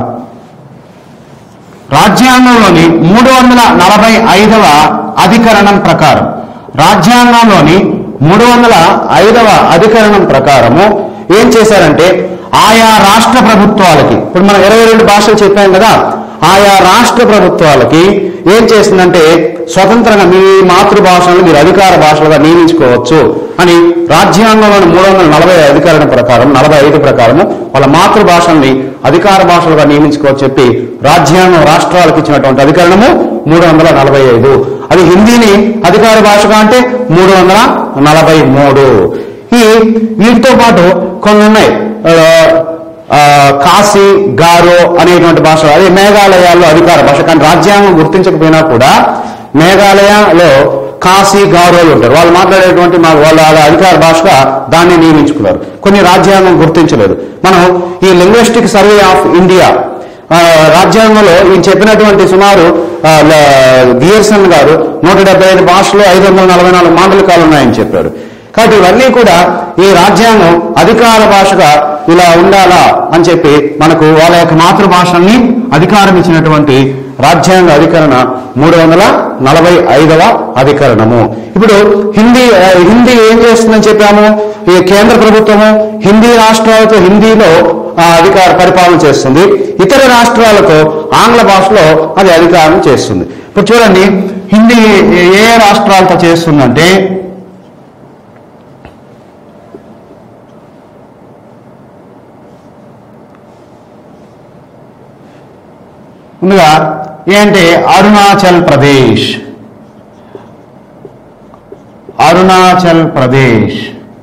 రాజ్యాంగంలోని మూడు వందల నలభై ఐదవ అధికరణం ప్రకారం రాజ్యాంగంలోని మూడు వందల ఐదవ అధికరణం ప్రకారము ఏం చేశారంటే ఆయా రాష్ట్ర ప్రభుత్వాలకి ఇప్పుడు మనం ఇరవై రెండు భాషలు చెప్పాం కదా ఆయా రాష్ట్ర ప్రభుత్వాలకి ఏం చేసిందంటే స్వతంత్రంగా మీ మాతృభాషలను మీరు అధికార భాషలుగా నియమించుకోవచ్చు అని రాజ్యాంగంలోని మూడు వందల నలభై అధికారం ప్రకారం నలభై ఐదు ప్రకారము వాళ్ళ మాతృభాషల్ని అధికార భాషలుగా నియమించుకోవచ్చు చెప్పి రాజ్యాంగం రాష్ట్రాలకు ఇచ్చినటువంటి అధికరణము మూడు వందల నలభై ఐదు అది హిందీని అధికార భాషగా అంటే మూడు వందల నలభై మూడు ఈ వీటితో పాటు కొన్ని ఉన్నాయి ఆ, ఆ, కాశీ గారో అనేటువంటి భాషలు అదే మేఘాలయాల్లో అధికార భాష కానీ రాజ్యాంగం గుర్తించకపోయినా కూడా మేఘాలయలో కాశీ గారోలు ఉంటారు వాళ్ళు మాట్లాడేటువంటి మా వాళ్ళ అధికార భాషగా దాన్ని నియమించుకున్నారు కొన్ని రాజ్యాంగం గుర్తించలేదు మనం ఈ లింగ్విస్టిక్ సర్వే ఆఫ్ ఇండియా ఆ, రాజ్యాంగంలో ఈయన చెప్పినటువంటి సుమారు ఆ, ల- గియర్సన్ గారు నూట డెబ్బై ఐదు భాషలు ఐదు వందల నలభై నాలుగు మాండలికాలు ఉన్నాయని చెప్పారు కాబట్టి ఇవన్నీ కూడా ఈ రాజ్యాంగం అధికార భాషగా ఇలా ఉండాలా అని చెప్పి మనకు వాళ్ళ యొక్క మాతృభాషల్ని అధికారం ఇచ్చినటువంటి రాజ్యాంగ అధికరణ మూడు వందల నలభై ఐదవ అధికరణము ఇప్పుడు హిందీ ఆ, హిందీ ఏం చేస్తుందని చెప్పాము ఈ కేంద్ర ప్రభుత్వము హిందీ రాష్ట్రాలతో హిందీలో ఆ, అధికార పరిపాలన చేస్తుంది ఇతర రాష్ట్రాలతో ఆంగ్ల భాషలో అది అధికారం చేస్తుంది ఇప్పుడు చూడండి హిందీ ఏ ఏ రాష్ట్రాలతో చేస్తుందంటే ముందుగా ఏంటి అరుణాచల్ ప్రదేశ్ అరుణాచల్ ప్రదేశ్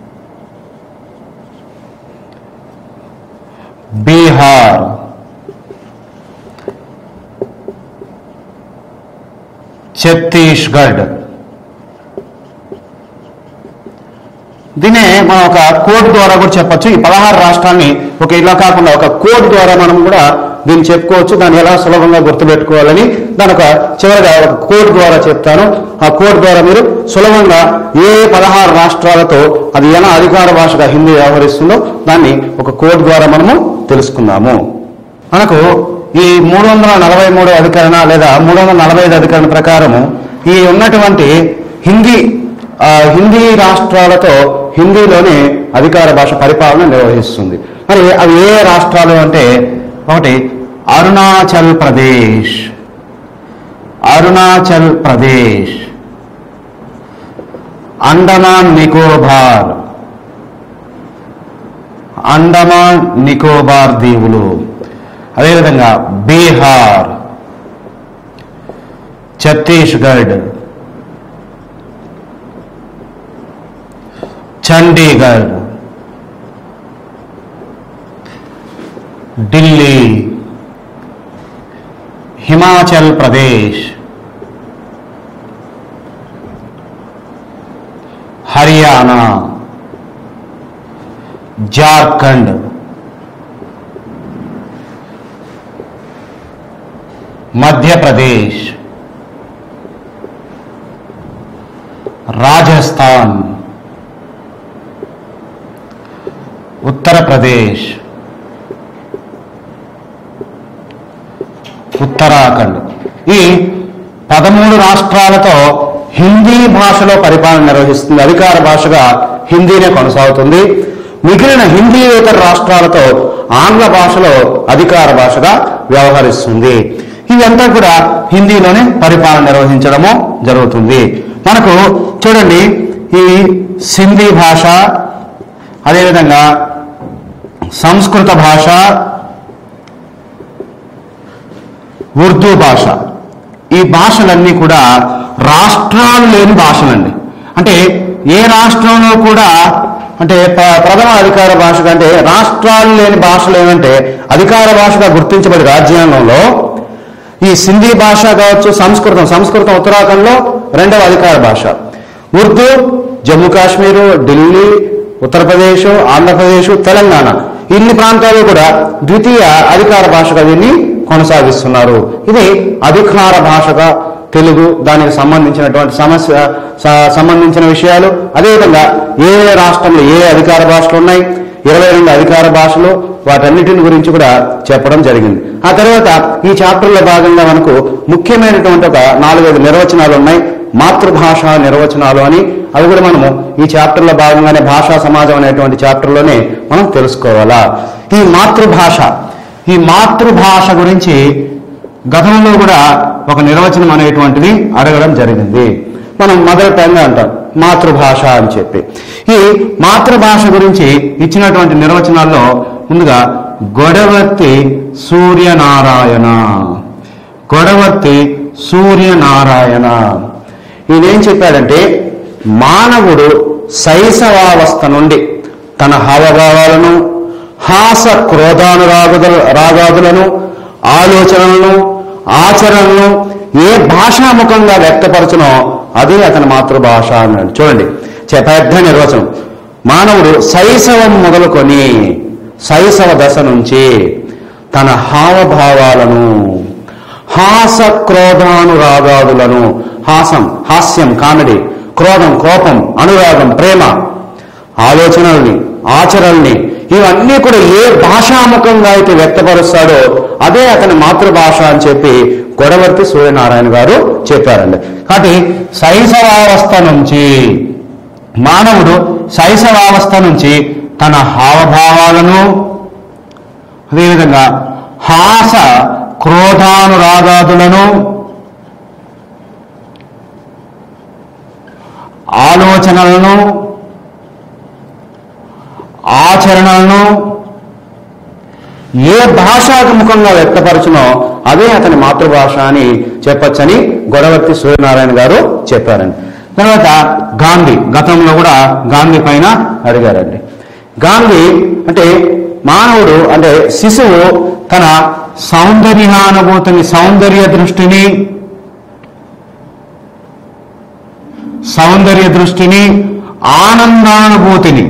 బీహార్ ఛత్తీస్గఢ్ దీనే మనం ఒక కోడ్ ద్వారా కూడా చెప్పొచ్చు ఈ పదహారు రాష్ట్రాన్ని ఒక ఇలా కాకుండా ఒక కోడ్ ద్వారా మనం కూడా దీన్ని చెప్పుకోవచ్చు దాన్ని ఎలా సులభంగా గుర్తుపెట్టుకోవాలని దాని ఒక చివరిగా ఒక కోడ్ ద్వారా చెప్తాను ఆ కోడ్ ద్వారా మీరు సులభంగా ఏ పదహారు రాష్ట్రాలతో అది ఎలా అధికార భాషగా హిందీ వ్యవహరిస్తుందో దాన్ని ఒక కోడ్ ద్వారా మనము తెలుసుకుందాము మనకు ఈ మూడు వందల నలభై మూడు అధికరణ లేదా మూడు వందల నలభై ఐదు అధికరణ ప్రకారము ఈ ఉన్నటువంటి హిందీ ఆ, హిందీ రాష్ట్రాలతో హిందీలోనే అధికార భాష పరిపాలన నిర్వహిస్తుంది మరి అవి ఏ రాష్ట్రాలు అంటే ఒకటి అరుణాచల్ ప్రదేశ్ అరుణాచల్ ప్రదేశ్ అండమాన్ నికోబార్ అండమాన్ నికోబార్ దీవులు అదేవిధంగా బీహార్ ఛత్తీస్గఢ్ చండీగఢ్ ఢిల్లీ హిమాచల్ ప్రదేశ్ హర్యానా జార్ఖండ్ మధ్యప్రదేశ్ రాజస్థాన్ ఉత్తరప్రదేశ్ ఉత్తరాఖండ్ ఈ పదమూడు రాష్ట్రాలతో హిందీ భాషలో పరిపాలన నిర్వహిస్తుంది అధికార భాషగా హిందీనే కొనసాగుతుంది మిగిలిన హిందీయేతర రాష్ట్రాలతో ఆంగ్ల భాషలో అధికార భాషగా వ్యవహరిస్తుంది ఇదంతా కూడా హిందీలోనే పరిపాలన నిర్వహించడము జరుగుతుంది మనకు చూడండి ఈ సింధీ భాష అదేవిధంగా సంస్కృత భాష ఉర్దూ భాష ఈ భాషలన్నీ కూడా రాష్ట్రాలు లేని భాషలండి అంటే ఏ రాష్ట్రంలో కూడా అంటే ప- ప్రథమ అధికార భాష కంటే రాష్ట్రాలు లేని భాషలు ఏమంటే అధికార భాషగా గుర్తించబడి రాజ్యాంగంలో ఈ సింధీ భాష కావచ్చు సంస్కృతం సంస్కృతం ఉత్తరాఖండ్లో రెండవ అధికార భాష ఉర్దూ జమ్మూ కాశ్మీరు ఢిల్లీ ఉత్తరప్రదేశ్ ఆంధ్రప్రదేశ్ తెలంగాణ ఇన్ని ప్రాంతాలు కూడా ద్వితీయ అధికార భాషగా దీన్ని కొనసాగిస్తున్నారు ఇది అధికార భాషగా తెలుగు దానికి సంబంధించినటువంటి సమస్య స- సంబంధించిన విషయాలు అదేవిధంగా ఏ ఏ రాష్ట్రంలో ఏ అధికార భాషలు ఉన్నాయి ఇరవై రెండు అధికార భాషలు వాటన్నిటిని గురించి కూడా చెప్పడం జరిగింది ఆ తర్వాత ఈ చాప్టర్లో భాగంగా మనకు ముఖ్యమైనటువంటి ఒక నాలుగైదు నిర్వచనాలు ఉన్నాయి మాతృభాష నిర్వచనాలు అని అవి కూడా మనము ఈ చాప్టర్లో భాగంగానే భాషా సమాజం అనేటువంటి చాప్టర్లోనే మనం తెలుసుకోవాలా ఈ మాతృభాష ఈ మాతృభాష గురించి గతంలో కూడా ఒక నిర్వచనం అనేటువంటిది అడగడం జరిగింది మనం మొదలటంగా అంటాం మాతృభాష అని చెప్పి ఈ మాతృభాష గురించి ఇచ్చినటువంటి నిర్వచనాల్లో ముందుగా గొడవర్తి సూర్యనారాయణ గొడవర్తి సూర్యనారాయణ ఈయనేం చెప్పాడంటే మానవుడు శైశవావస్థ నుండి తన హావభావాలను హాస క్రోధానురాగుద రాగాదులను ఆలోచనలను ఆచరణలను ఏ భాషాముఖంగా వ్యక్తపరచునో అదే అతని మాతృభాష అన్నాడు చూడండి చే- పెద్ద నిర్వచనం మానవుడు శైశవం మొదలుకొని శైశవ దశ నుంచి తన హావభావాలను హాస క్రోధానురాగాదులను హాసం హాస్యం కామెడీ క్రోధం కోపం అనురాగం ప్రేమ ఆలోచనల్ని ఆచరణల్ని ఇవన్నీ కూడా ఏ భాషాముఖంగా అయితే వ్యక్తపరుస్తాడో అదే అతని మాతృభాష అని చెప్పి గొడవర్తి సూర్యనారాయణ గారు చెప్పారండి కాబట్టి శైశవావస్థ నుంచి మానవుడు శైశవావస్థ నుంచి తన హావభావాలను అదేవిధంగా హాస క్రోధానురాగాదులను ఆలోచనలను ఆచరణలను ఏ భాషాకు ముఖంగా వ్యక్తపరచునో అదే అతని మాతృభాష అని చెప్పొచ్చని గొడవర్తి సూర్యనారాయణ గారు చెప్పారండి తర్వాత గాంధీ గతంలో కూడా గాంధీ పైన అడిగారండి గాంధీ అంటే మానవుడు అంటే శిశువు తన సౌందర్యానుభూతిని సౌందర్య దృష్టిని సౌందర్య దృష్టిని ఆనందానుభూతిని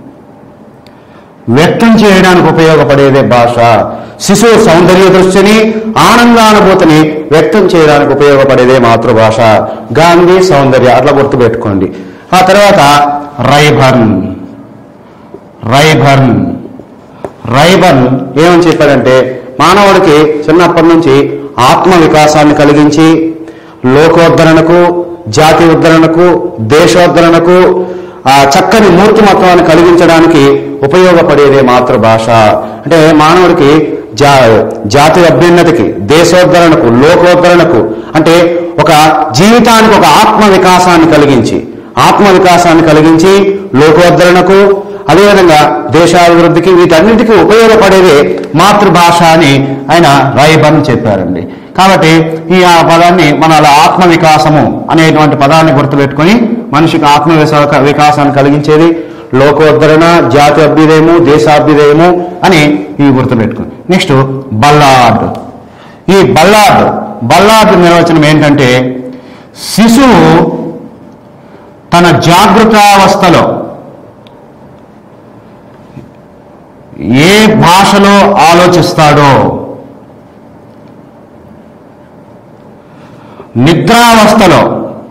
వ్యక్తం చేయడానికి ఉపయోగపడేదే భాష శిశువు సౌందర్య దృష్టిని ఆనందానుభూతిని వ్యక్తం చేయడానికి ఉపయోగపడేదే మాతృభాష గాంధీ సౌందర్య అట్లా గుర్తుపెట్టుకోండి ఆ తర్వాత రైబర్న్ రైబర్న్ రైబర్న్ ఏమని చెప్పాడంటే మానవుడికి చిన్నప్పటి నుంచి ఆత్మ వికాసాన్ని కలిగించి లోకోద్ధరణకు జాతి ఉద్ధరణకు దేశోద్ధరణకు ఆ చక్కని మూర్తిమత్వాన్ని కలిగించడానికి ఉపయోగపడేదే మాతృభాష అంటే మానవుడికి జా జాతి అభ్యున్నతికి దేశోద్ధరణకు లోకోద్ధరణకు అంటే ఒక జీవితానికి ఒక ఆత్మ వికాసాన్ని కలిగించి ఆత్మ వికాసాన్ని కలిగించి లోకోద్ధరణకు అదేవిధంగా దేశాభివృద్ధికి వీటన్నిటికీ ఉపయోగపడేదే మాతృభాష అని ఆయన రైబన్ చెప్పారండి కాబట్టి ఈ ఆ పదాన్ని మన అలా ఆత్మ వికాసము అనేటువంటి పదాన్ని గుర్తుపెట్టుకొని మనిషికి ఆత్మ విసా- వికాసాన్ని కలిగించేది లోకోద్ధరణ జాతి అభ్యుదయము దేశాభ్యుదయము అని ఇవి గుర్తుపెట్టుకుని నెక్స్ట్ బల్లాడ్ ఈ బల్లాడ్ బల్లాడ్ నిర్వచనం ఏంటంటే శిశువు తన జాగృతావస్థలో భాషలో ఆలోచిస్తాడో నిద్రావస్థలో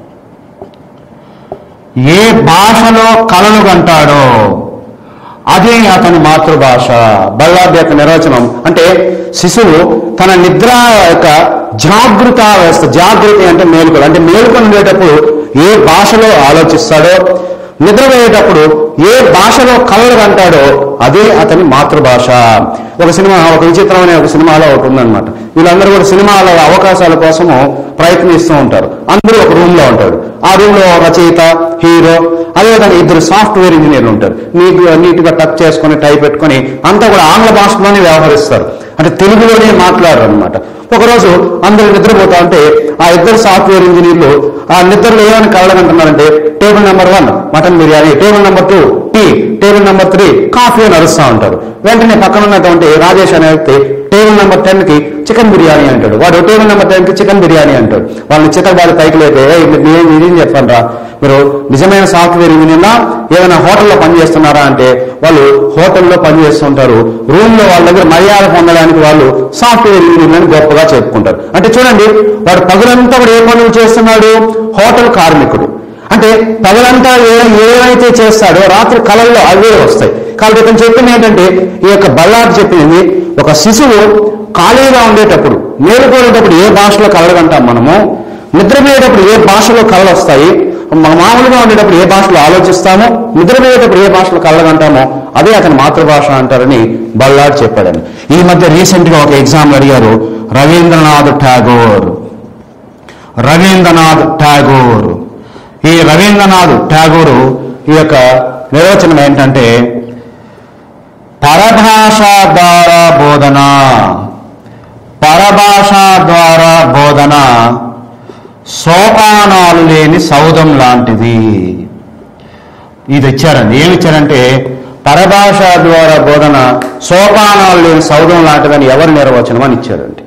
ఏ భాషలో కలలు కంటాడో అదే అతని మాతృభాష బల్లాది యొక్క నిర్వచనం అంటే శిశువు తన నిద్ర యొక్క జాగృత వ్యవస్థ జాగృతి అంటే మేలుకొని అంటే మేలుకొని ఉండేటప్పుడు ఏ భాషలో ఆలోచిస్తాడో నిద్రపోయేటప్పుడు ఏ భాషలో కలలు కంటాడో అదే అతని మాతృభాష ఒక సినిమా ఒక విచిత్రం అనే ఒక సినిమాలో ఒకటి ఉందన్నమాట వీళ్ళందరూ కూడా సినిమాల అవకాశాల కోసము ప్రయత్నిస్తూ ఉంటారు అందరూ ఒక రూమ్ లో ఉంటారు ఆ రూమ్ లో రచయిత హీరో అదేవిధంగా ఇద్దరు సాఫ్ట్వేర్ ఇంజనీర్లు ఉంటారు నీట్ నీట్ గా టచ్ చేసుకొని టై పెట్టుకొని అంతా కూడా ఆంగ్ల భాషలోనే వ్యవహరిస్తారు అంటే తెలుగులోనే మాట్లాడరు అనమాట ఒకరోజు అందరూ నిద్రపోతా ఉంటే ఆ ఇద్దరు సాఫ్ట్వేర్ ఇంజనీర్లు ఆ నిద్రలో ఏమని కలగంటున్నారంటే table number one mutton biryani table number two tea table number three coffee అని అరుస్తూ ఉంటారు వెంటనే పక్కన ఉన్నటువంటి రాజేష్ అనే వ్యక్తి టేబుల్ నెంబర్ టెన్ కి చికెన్ బిర్యానీ అంటాడు వాడు టేబుల్ నెంబర్ టెన్ కి చికెన్ బిర్యానీ అంటాడు వాళ్ళని చిత్తబాది పైకి లేపే "ఏయ్, మీరు ఏం ఇదేం చెప్పండి రా మీరు నిజమైన సాఫ్ట్వేర్ ఇంజనీర్నా ఏదైనా హోటల్లో పనిచేస్తున్నారా అంటే వాళ్ళు హోటల్లో పనిచేస్తుంటారు రూమ్ లో వాళ్ళ దగ్గర మర్యాద పొందడానికి వాళ్ళు సాఫ్ట్వేర్ ఇంజనీర్లని గొప్పగా చెప్పుకుంటారు అంటే చూడండి వాడు పగులంతా కూడా ఏ పనులు చేస్తున్నాడు హోటల్ కార్మికుడు అంటే పగలంతా ఏ ఏవైతే చేస్తాడో రాత్రి కళల్లో అవే వస్తాయి కాబట్టి ఇతను చెప్పింది ఏంటంటే ఈ యొక్క బల్లాడు చెప్పింది ఒక శిశువు ఖాళీగా ఉండేటప్పుడు మేలుకోలేటప్పుడు ఏ భాషలో కలగంటాం మనము నిద్రపోయేటప్పుడు ఏ భాషలో కళలు వస్తాయి మా- మామూలుగా ఉండేటప్పుడు ఏ భాషలో ఆలోచిస్తామో నిద్రపోయేటప్పుడు ఏ భాషలో కలగంటామో అదే అతని మాతృభాష అంటారని బల్లాడ్ చెప్పాడని ఈ మధ్య రీసెంట్ గా ఒక ఎగ్జామ్ అడిగారు రవీంద్రనాథ్ ఠాగోర్ రవీంద్రనాథ్ ఠాగూర్ ఈ రవీంద్రనాథ్ ఠాగూర్ ఈ యొక్క నిర్వచనం ఏంటంటే పరభాష ద్వారా బోధన పరభాష ద్వారా బోధన సోపానాలు లేని సౌధం లాంటిది ఇది ఇచ్చారండి ఏమి ఇచ్చారంటే పరభాష ద్వారా బోధన సోపానాలు లేని సౌధం లాంటిదని ఎవరు నిర్వచనం అని ఇచ్చారండి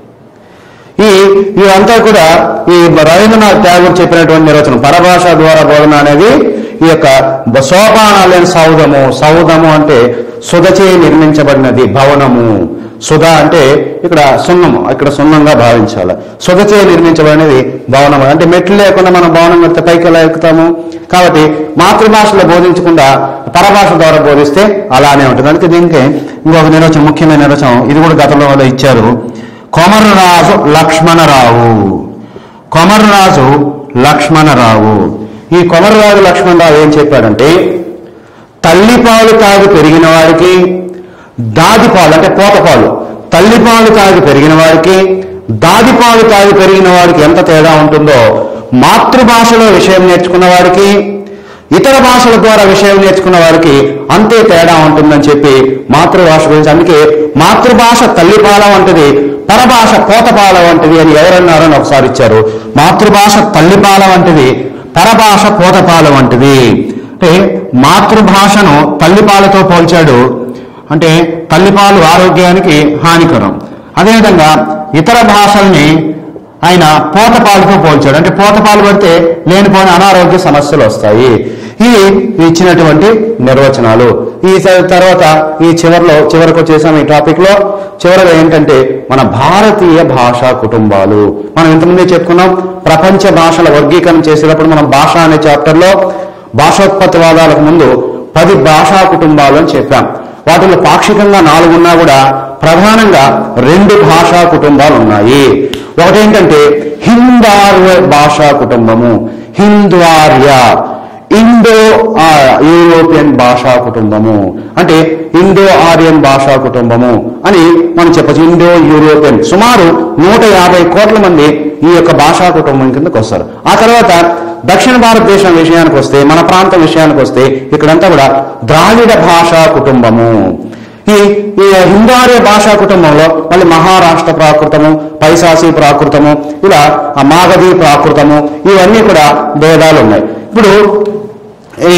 ఈ ఇదంతా కూడా ఈ రవీంద్రనాథ్ ట్యాగూర్ చెప్పినటువంటి నిర్వచనం పరభాష ద్వారా బోధన అనేది ఈ యొక్క బ- సోపానాలు లేని సౌధము సౌధము అంటే సుధచే నిర్మించబడినది భవనము సుధ అంటే ఇక్కడ సున్నము ఇక్కడ సున్నంగా భావించాలి సుధచే నిర్మించబడినది భవనం అంటే మెట్లు లేకుండా మనం భవనం కడితే పైకి ఎలా ఎక్కుతాము కాబట్టి మాతృభాషలో బోధించకుండా పరభాష ద్వారా బోధిస్తే అలానే ఉంటుంది అందుకే దీనికి ఇంకొక నిర్వచనం ముఖ్యమైన నిర్వచనం ఇది కూడా గతంలో వాళ్ళు ఇచ్చారు కొమర్రాజు లక్ష్మణరావు కొమర్రాజు లక్ష్మణరావు ఈ కొమర్రాజు లక్ష్మణరావు ఏం చెప్పాడంటే తల్లిపాలు తాగి పెరిగిన వారికి దాదిపాలు అంటే పోతపాలు తల్లిపాలు తాగి పెరిగిన వారికి దాదిపాలు తాగి పెరిగిన వారికి ఎంత తేడా ఉంటుందో మాతృభాషలో విషయం నేర్చుకున్న వారికి ఇతర భాషల ద్వారా విషయం నేర్చుకున్న వారికి అంతే తేడా ఉంటుందని చెప్పి మాతృభాష గురించి అందుకే మాతృభాష తల్లిపాల వంటిది పరభాష పోతపాల వంటిది అని ఎవరన్నారని ఒకసారి ఇచ్చారు మాతృభాష తల్లిపాల వంటిది పరభాష పోతపాల వంటిది అంటే మాతృభాషను తల్లిపాలతో పోల్చాడు అంటే తల్లిపాలు ఆరోగ్యానికి హానికరం అదేవిధంగా ఇతర భాషల్ని ఆయన పోతపాలతో పోల్చాడు అంటే పోతపాలు పడితే లేనిపోని అనారోగ్య సమస్యలు వస్తాయి ఇవి ఇచ్చినటువంటి నిర్వచనాలు ఈ త- తర్వాత ఈ చివరిలో చివరకు వచ్చేసాం ఈ టాపిక్ లో చివరగా ఏంటంటే మన భారతీయ భాషా కుటుంబాలు మనం ఇంతకుముందే చెప్పుకున్నాం ప్రపంచ భాషల వర్గీకరణ చేసేటప్పుడు మనం భాష అనే చాప్టర్ లో భాషోత్పత్తివాదాలకు ముందు పది భాషా కుటుంబాలు అని చెప్పాం వాటిలో పాక్షికంగా నాలుగున్నా కూడా ప్రధానంగా రెండు భాషా కుటుంబాలు ఉన్నాయి ఒకటేంటంటే హిందార్య భాషా కుటుంబము హింద్వార్య ఇండో ఆ, యూరోపియన్ భాషా కుటుంబము అంటే ఇండో ఆర్యన్ భాషా కుటుంబము అని మనం చెప్పచ్చు ఇండో యూరోపియన్ సుమారు నూట యాభై కోట్ల మంది ఈ యొక్క భాషా కుటుంబం కిందకు వస్తారు ఆ తర్వాత దక్షిణ భారతదేశం విషయానికి వస్తే మన ప్రాంతం విషయానికి వస్తే ఇక్కడంతా కూడా ద్రావిడ భాషా కుటుంబము ఈ ఈ హిందార్య భాషా కుటుంబంలో మళ్ళీ మహారాష్ట్ర ప్రాకృతము పైశాసి ప్రాకృతము ఇలా ఆ మాగధి ప్రాకృతము ఇవన్నీ కూడా భేదాలు ఉన్నాయి ఇప్పుడు ఈ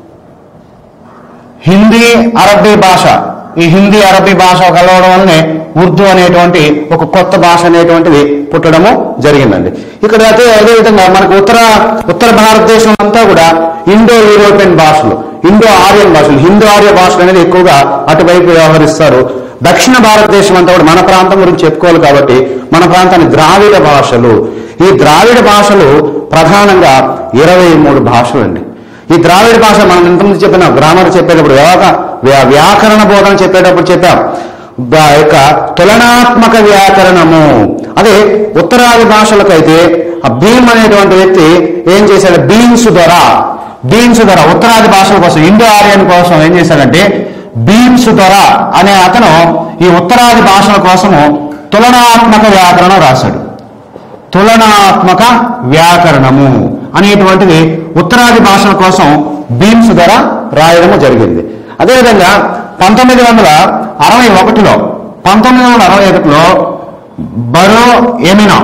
హిందీ అరబ్బీ భాష ఈ హిందీ అరబ్బీ భాష కలవడం వల్లనే ఉర్దూ అనేటువంటి ఒక కొత్త భాష అనేటువంటిది పుట్టడము జరిగిందండి ఇక్కడ అయితే అదేవిధంగా మనకు ఉత్తర ఉత్తర భారతదేశం అంతా కూడా ఇండో యూరోపియన్ భాషలు ఇండో ఆర్యన్ భాషలు హిందూ ఆర్య భాషలు అనేది ఎక్కువగా అటువైపు వ్యవహరిస్తారు దక్షిణ భారతదేశం అంతా కూడా మన ప్రాంతం గురించి చెప్పుకోవాలి కాబట్టి మన ప్రాంతాన్ని ద్రావిడ భాషలు ఈ ద్రావిడ భాషలు ప్రధానంగా ఇరవై మూడు భాషలు అండి ఈ ద్రావిడ భాష మనం ఇంతకుముందు చెప్పిన గ్రామర్ చెప్పేటప్పుడు వ్యవక వ్యా- వ్యాకరణ బోధన చెప్పేటప్పుడు చెప్పాం ద- యొక్క తులనాత్మక వ్యాకరణము అదే ఉత్తరాది భాషలకైతే ఆ భీమ్ అనేటువంటి వ్యక్తి ఏం చేశాడు బీన్స్ ద్వారా బీన్స్ ద్వారా ఉత్తరాది భాషల కోసం ఇండో ఆర్యన్ కోసం ఏం చేశాడంటే బీన్స్ ద్వారా అనే అతను ఈ ఉత్తరాది భాషల కోసము తులనాత్మక వ్యాకరణం రాశాడు తులనాత్మక వ్యాకరణము అనేటువంటిది ఉత్తరాది భాషల కోసం బీమ్స్ ద్వారా రాయడము జరిగింది అదేవిధంగా పంతొమ్మిది వందల అరవై ఒకటిలో పంతొమ్మిది వందల అరవై ఒకటిలో బరో ఎమినా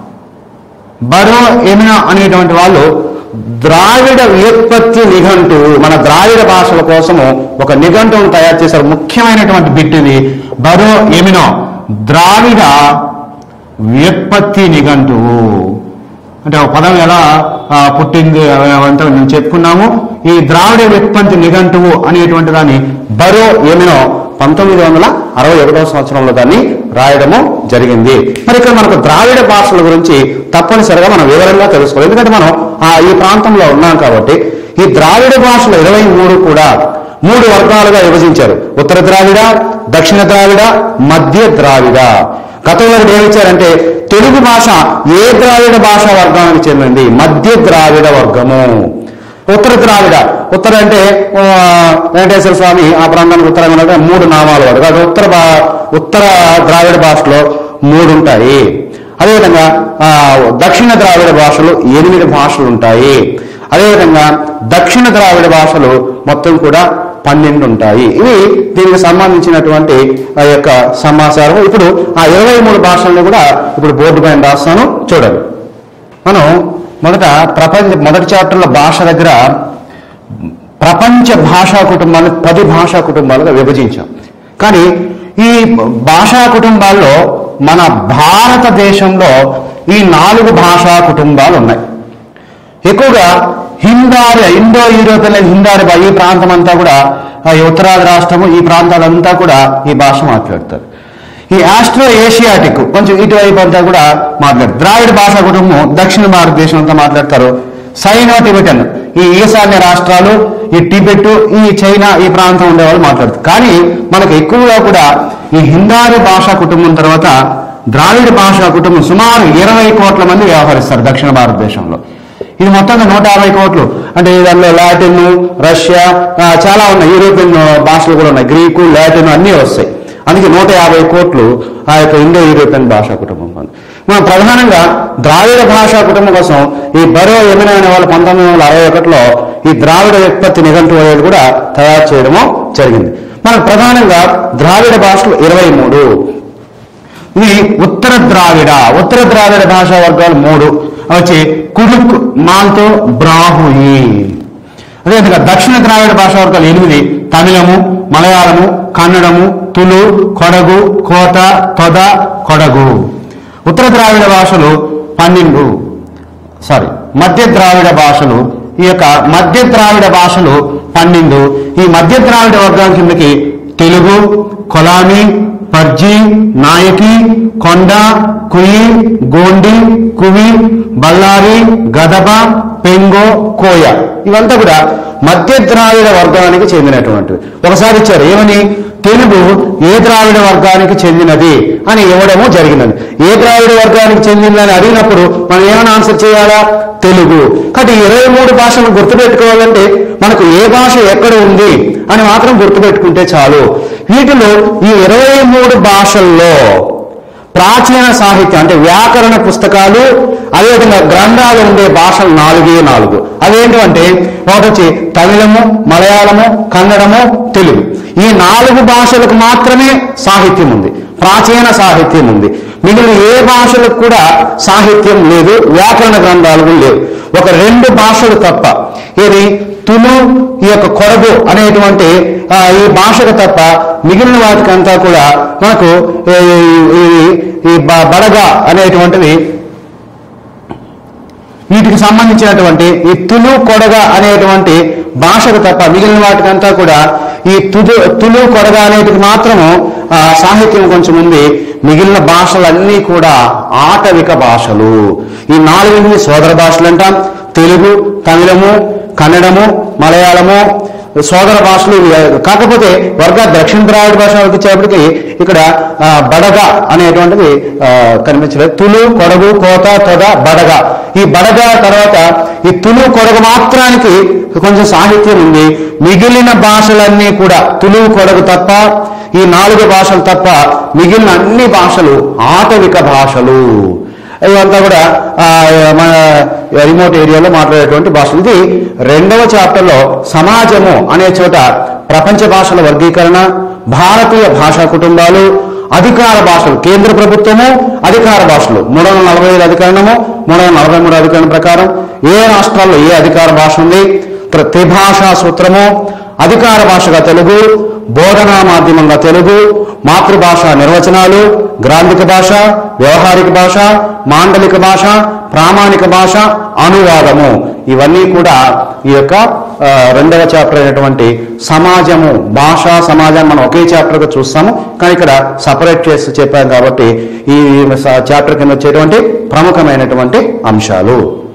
బరో ఎమినా అనేటువంటి వాళ్ళు ద్రావిడ వ్యుత్పత్తి నిఘంటు మన ద్రావిడ భాషల కోసము ఒక నిఘంటువును తయారు చేశారు ముఖ్యమైనటువంటి బిట్ ఇది బరో ఎమినో ద్రావిడ వ్యుత్పత్తి నిఘంటువు అంటే ఒక పదం ఎలా ఆ, పుట్టింది అవి అవంతా మేము చెప్పుకున్నాము ఈ ద్రావిడ వ్యుత్పత్తి నిఘంటువు అనేటువంటి దాన్ని బరో ఏమినో పంతొమ్మిది వందల అరవై ఒకటవ సంవత్సరంలో దాన్ని రాయడము జరిగింది మరి ఇక్కడ మనకు ద్రావిడ భాషల గురించి తప్పనిసరిగా మనం వివరంగా తెలుసుకోవాలి ఎందుకంటే మనం ఆ ఈ ప్రాంతంలో ఉన్నాం కాబట్టి ఈ ద్రావిడ భాషలు ఇరవై మూడు కూడా మూడు వర్గాలుగా విభజించారు ఉత్తర ద్రావిడ దక్షిణ ద్రావిడ మధ్య ద్రావిడ గతంలో వీళ్ళు ఏమి ఇచ్చారంటే తెలుగు భాష ఏ ద్రావిడ భాషా వర్గానికి చెందింది మధ్య ద్రావిడ వర్గము ఉత్తర ద్రావిడ ఉత్తర అంటే ఆ, వెంకటేశ్వర స్వామి ఆ ప్రాంతానికి ఉత్తరంగా ఉన్నట్టు మూడు నామాలు వాడు కాబట్టి ఉత్తర భా- ఉత్తర ద్రావిడ భాషలో మూడు ఉంటాయి అదేవిధంగా ఆ, దక్షిణ ద్రావిడ భాషలు ఎనిమిది భాషలు ఉంటాయి అదేవిధంగా దక్షిణ ద్రావిడ భాషలు మొత్తం కూడా పన్నెండు ఉంటాయి ఇవి దీనికి సంబంధించినటువంటి ఆ యొక్క సమాచారం ఇప్పుడు ఆ ఇరవై మూడు భాషలను కూడా ఇప్పుడు బోర్డు పైన రాస్తాను చూడండి మనం మొదట ప్రపంచ మొదటి చాప్టర్లో భాష దగ్గర ప్రపంచ భాషా కుటుంబాన్ని పది భాషా కుటుంబాలుగా విభజించాం కానీ ఈ భాషా కుటుంబాల్లో మన భారతదేశంలో ఈ నాలుగు భాషా కుటుంబాలు ఉన్నాయి ఎక్కువగా హిందారి ఇండో యూరోపియన్ హిందారి భా- ఈ ప్రాంతం అంతా కూడా ఆ, ఈ ఉత్తరాది రాష్ట్రము ఈ ప్రాంతాలంతా కూడా ఈ భాష మాట్లాడతారు ఈ ఆస్ట్రో ఏషియాటిక్ కొంచెం ఇటువైపు అంతా కూడా మాట్లాడతారు ద్రావిడ భాషా కుటుంబం దక్షిణ భారతదేశం అంతా మాట్లాడతారు సైనో టిబెటన్ ఈ ఈశాన్య రాష్ట్రాలు ఈ టిబెట్ ఈ చైనా ఈ ప్రాంతం ఉండేవాళ్ళు మాట్లాడతారు కానీ మనకు ఎక్కువగా కూడా ఈ హిందారి భాషా కుటుంబం తర్వాత ద్రావిడ భాషా కుటుంబం సుమారు ఇరవై కోట్ల మంది వ్యవహరిస్తారు దక్షిణ భారతదేశంలో ఇది మొత్తంగా నూట యాభై కోట్లు అంటే దానిలో లాటిన్ రష్యా ఆ, చాలా ఉన్నాయి యూరోపియన్ భాషలు కూడా ఉన్నాయి గ్రీకు లాటిన్ అన్నీ వస్తాయి అందుకే నూట యాభై కోట్లు ఆ యొక్క ఇండో యూరోపియన్ భాషా కుటుంబం ఉంది. మనం ప్రధానంగా ద్రావిడ భాషా కుటుంబం కోసం ఈ బరో ఎమిన అనే వాళ్ళు పంతొమ్మిది వందల అరవై ఒకటిలో ఈ ద్రావిడ వ్యుత్పత్తి నిఘంటు అనేది కూడా తయారు చేయడము జరిగింది మనకు ప్రధానంగా ద్రావిడ భాషలు ఇరవై మూడు ఇది ఉత్తర ద్రావిడ ఉత్తర ద్రావిడ భాషా వర్గాలు మూడు అవి వచ్చి కుడుక్ మాల్తో బ్రాహుయి అదేవిధంగా దక్షిణ ద్రావిడ భాషా వర్గాలు ఎనిమిది తమిళము మలయాళము కన్నడము తులు కొడగు కోత తొద కొడగు ఉత్తర ద్రావిడ భాషలు పన్నెండు సారీ మధ్య ద్రావిడ భాషలు ఈ యొక్క మధ్య ద్రావిడ భాషలు పన్నెండు ఈ మధ్య ద్రావిడ వర్గం కిందకి తెలుగు కొలామి పర్జి నాయకి కొండ కుయి గోండి కువి బళ్ళారి గదబ పెంగో కోయ ఇవంతా కూడా మధ్య ద్రావిడ వర్గానికి చెందినటువంటివి ఒకసారి ఇచ్చారు ఏమని తెలుగు ఏ ద్రావిడ వర్గానికి చెందినది అని ఇవ్వడము జరిగినది ఏ ద్రావిడ వర్గానికి చెందిందని అడిగినప్పుడు మనం ఏమైనా ఆన్సర్ చేయాలా తెలుగు కాబట్టి ఇరవై మూడు భాషలను గుర్తుపెట్టుకోవాలంటే మనకు ఏ భాష ఎక్కడ ఉంది అని మాత్రం గుర్తుపెట్టుకుంటే చాలు వీటిలో ఈ ఇరవై మూడు భాషల్లో ప్రాచీన సాహిత్యం అంటే వ్యాకరణ పుస్తకాలు అదేవిధంగా గ్రంథాలు ఉండే భాషలు నాలుగే నాలుగు అవేంటంటే ఒకటి వచ్చి తమిళము మలయాళము కన్నడము తెలుగు ఈ నాలుగు భాషలకు మాత్రమే సాహిత్యం ఉంది ప్రాచీన సాహిత్యం ఉంది మిగిలిన ఏ భాషలకు కూడా సాహిత్యం లేదు వ్యాకరణ గ్రంథాలు కూడా లేవు ఒక రెండు భాషలు తప్ప ఇది తులు ఈ యొక్క కొడగు అనేటువంటి ఆ, ఈ భాషకు తప్ప మిగిలిన వాటికంతా కూడా మనకు ఈ- ఈ- ఈ బ- బడగ అనేటువంటివి వీటికి సంబంధించినటువంటి ఈ తులు కొడగ అనేటువంటి భాషకు తప్ప మిగిలిన వాటికంతా కూడా ఈ తుదు తులు కొడగ అనేటికి మాత్రము ఆ, సాహిత్యం కొంచెం ఉంది మిగిలిన భాషలన్నీ కూడా ఆటవిక భాషలు ఈ నాలుగింటిని సోదర భాషలు అంటాం తెలుగు తమిళము కన్నడము మలయాళము సోదర భాషలు ఇవి కాకపోతే వర్గ దక్షిణ ద్రావిడ భాషలకు వచ్చేప్పటికి ఇక్కడ ఆ, బడగ అనేటువంటిది ఆ, కనిపించలేదు తులు కొడగు కోత తొద బడగ ఈ బడగ తర్వాత ఈ తులు కొడగ మాత్రానికి కొంచెం సాహిత్యం ఉంది మిగిలిన భాషలన్నీ కూడా తులు కొడగు తప్ప ఈ నాలుగు భాషలు తప్ప మిగిలిన అన్ని భాషలు ఆటవిక భాషలు ఇవంతా కూడా ఆ, మన రిమోట్ ఏరియాలో మాట్లాడేటువంటి భాషలు ఇది రెండవ చాప్టర్లో సమాజము అనే చోట ప్రపంచ భాషల వర్గీకరణ భారతీయ భాషా కుటుంబాలు అధికార భాషలు కేంద్ర ప్రభుత్వము అధికార భాషలు మూడు వందల నలభై ఐదు అధికరణము మూడు వందల నలభై మూడు అధికరణ ప్రకారం ఏ రాష్ట్రాల్లో ఏ అధికార భాష ఉంది త్రి- త్రిభాషా సూత్రము అధికార భాషగా తెలుగు బోధనా మాధ్యమంగా తెలుగు మాతృభాష నిర్వచనాలు గ్రాంధిక భాష వ్యవహారిక భాష మాండలిక భాష ప్రామాణిక భాష అనువాదము ఇవన్నీ కూడా ఈ యొక్క ఆ, రెండవ చాప్టర్ అయినటువంటి సమాజము భాష సమాజం మనం ఒకే చాప్టర్ గా చూస్తాము కానీ ఇక్కడ సపరేట్ చేసి చెప్పాం కాబట్టి ఈ చాప్టర్ కింద వచ్చేటువంటి ప్రముఖమైనటువంటి అంశాలు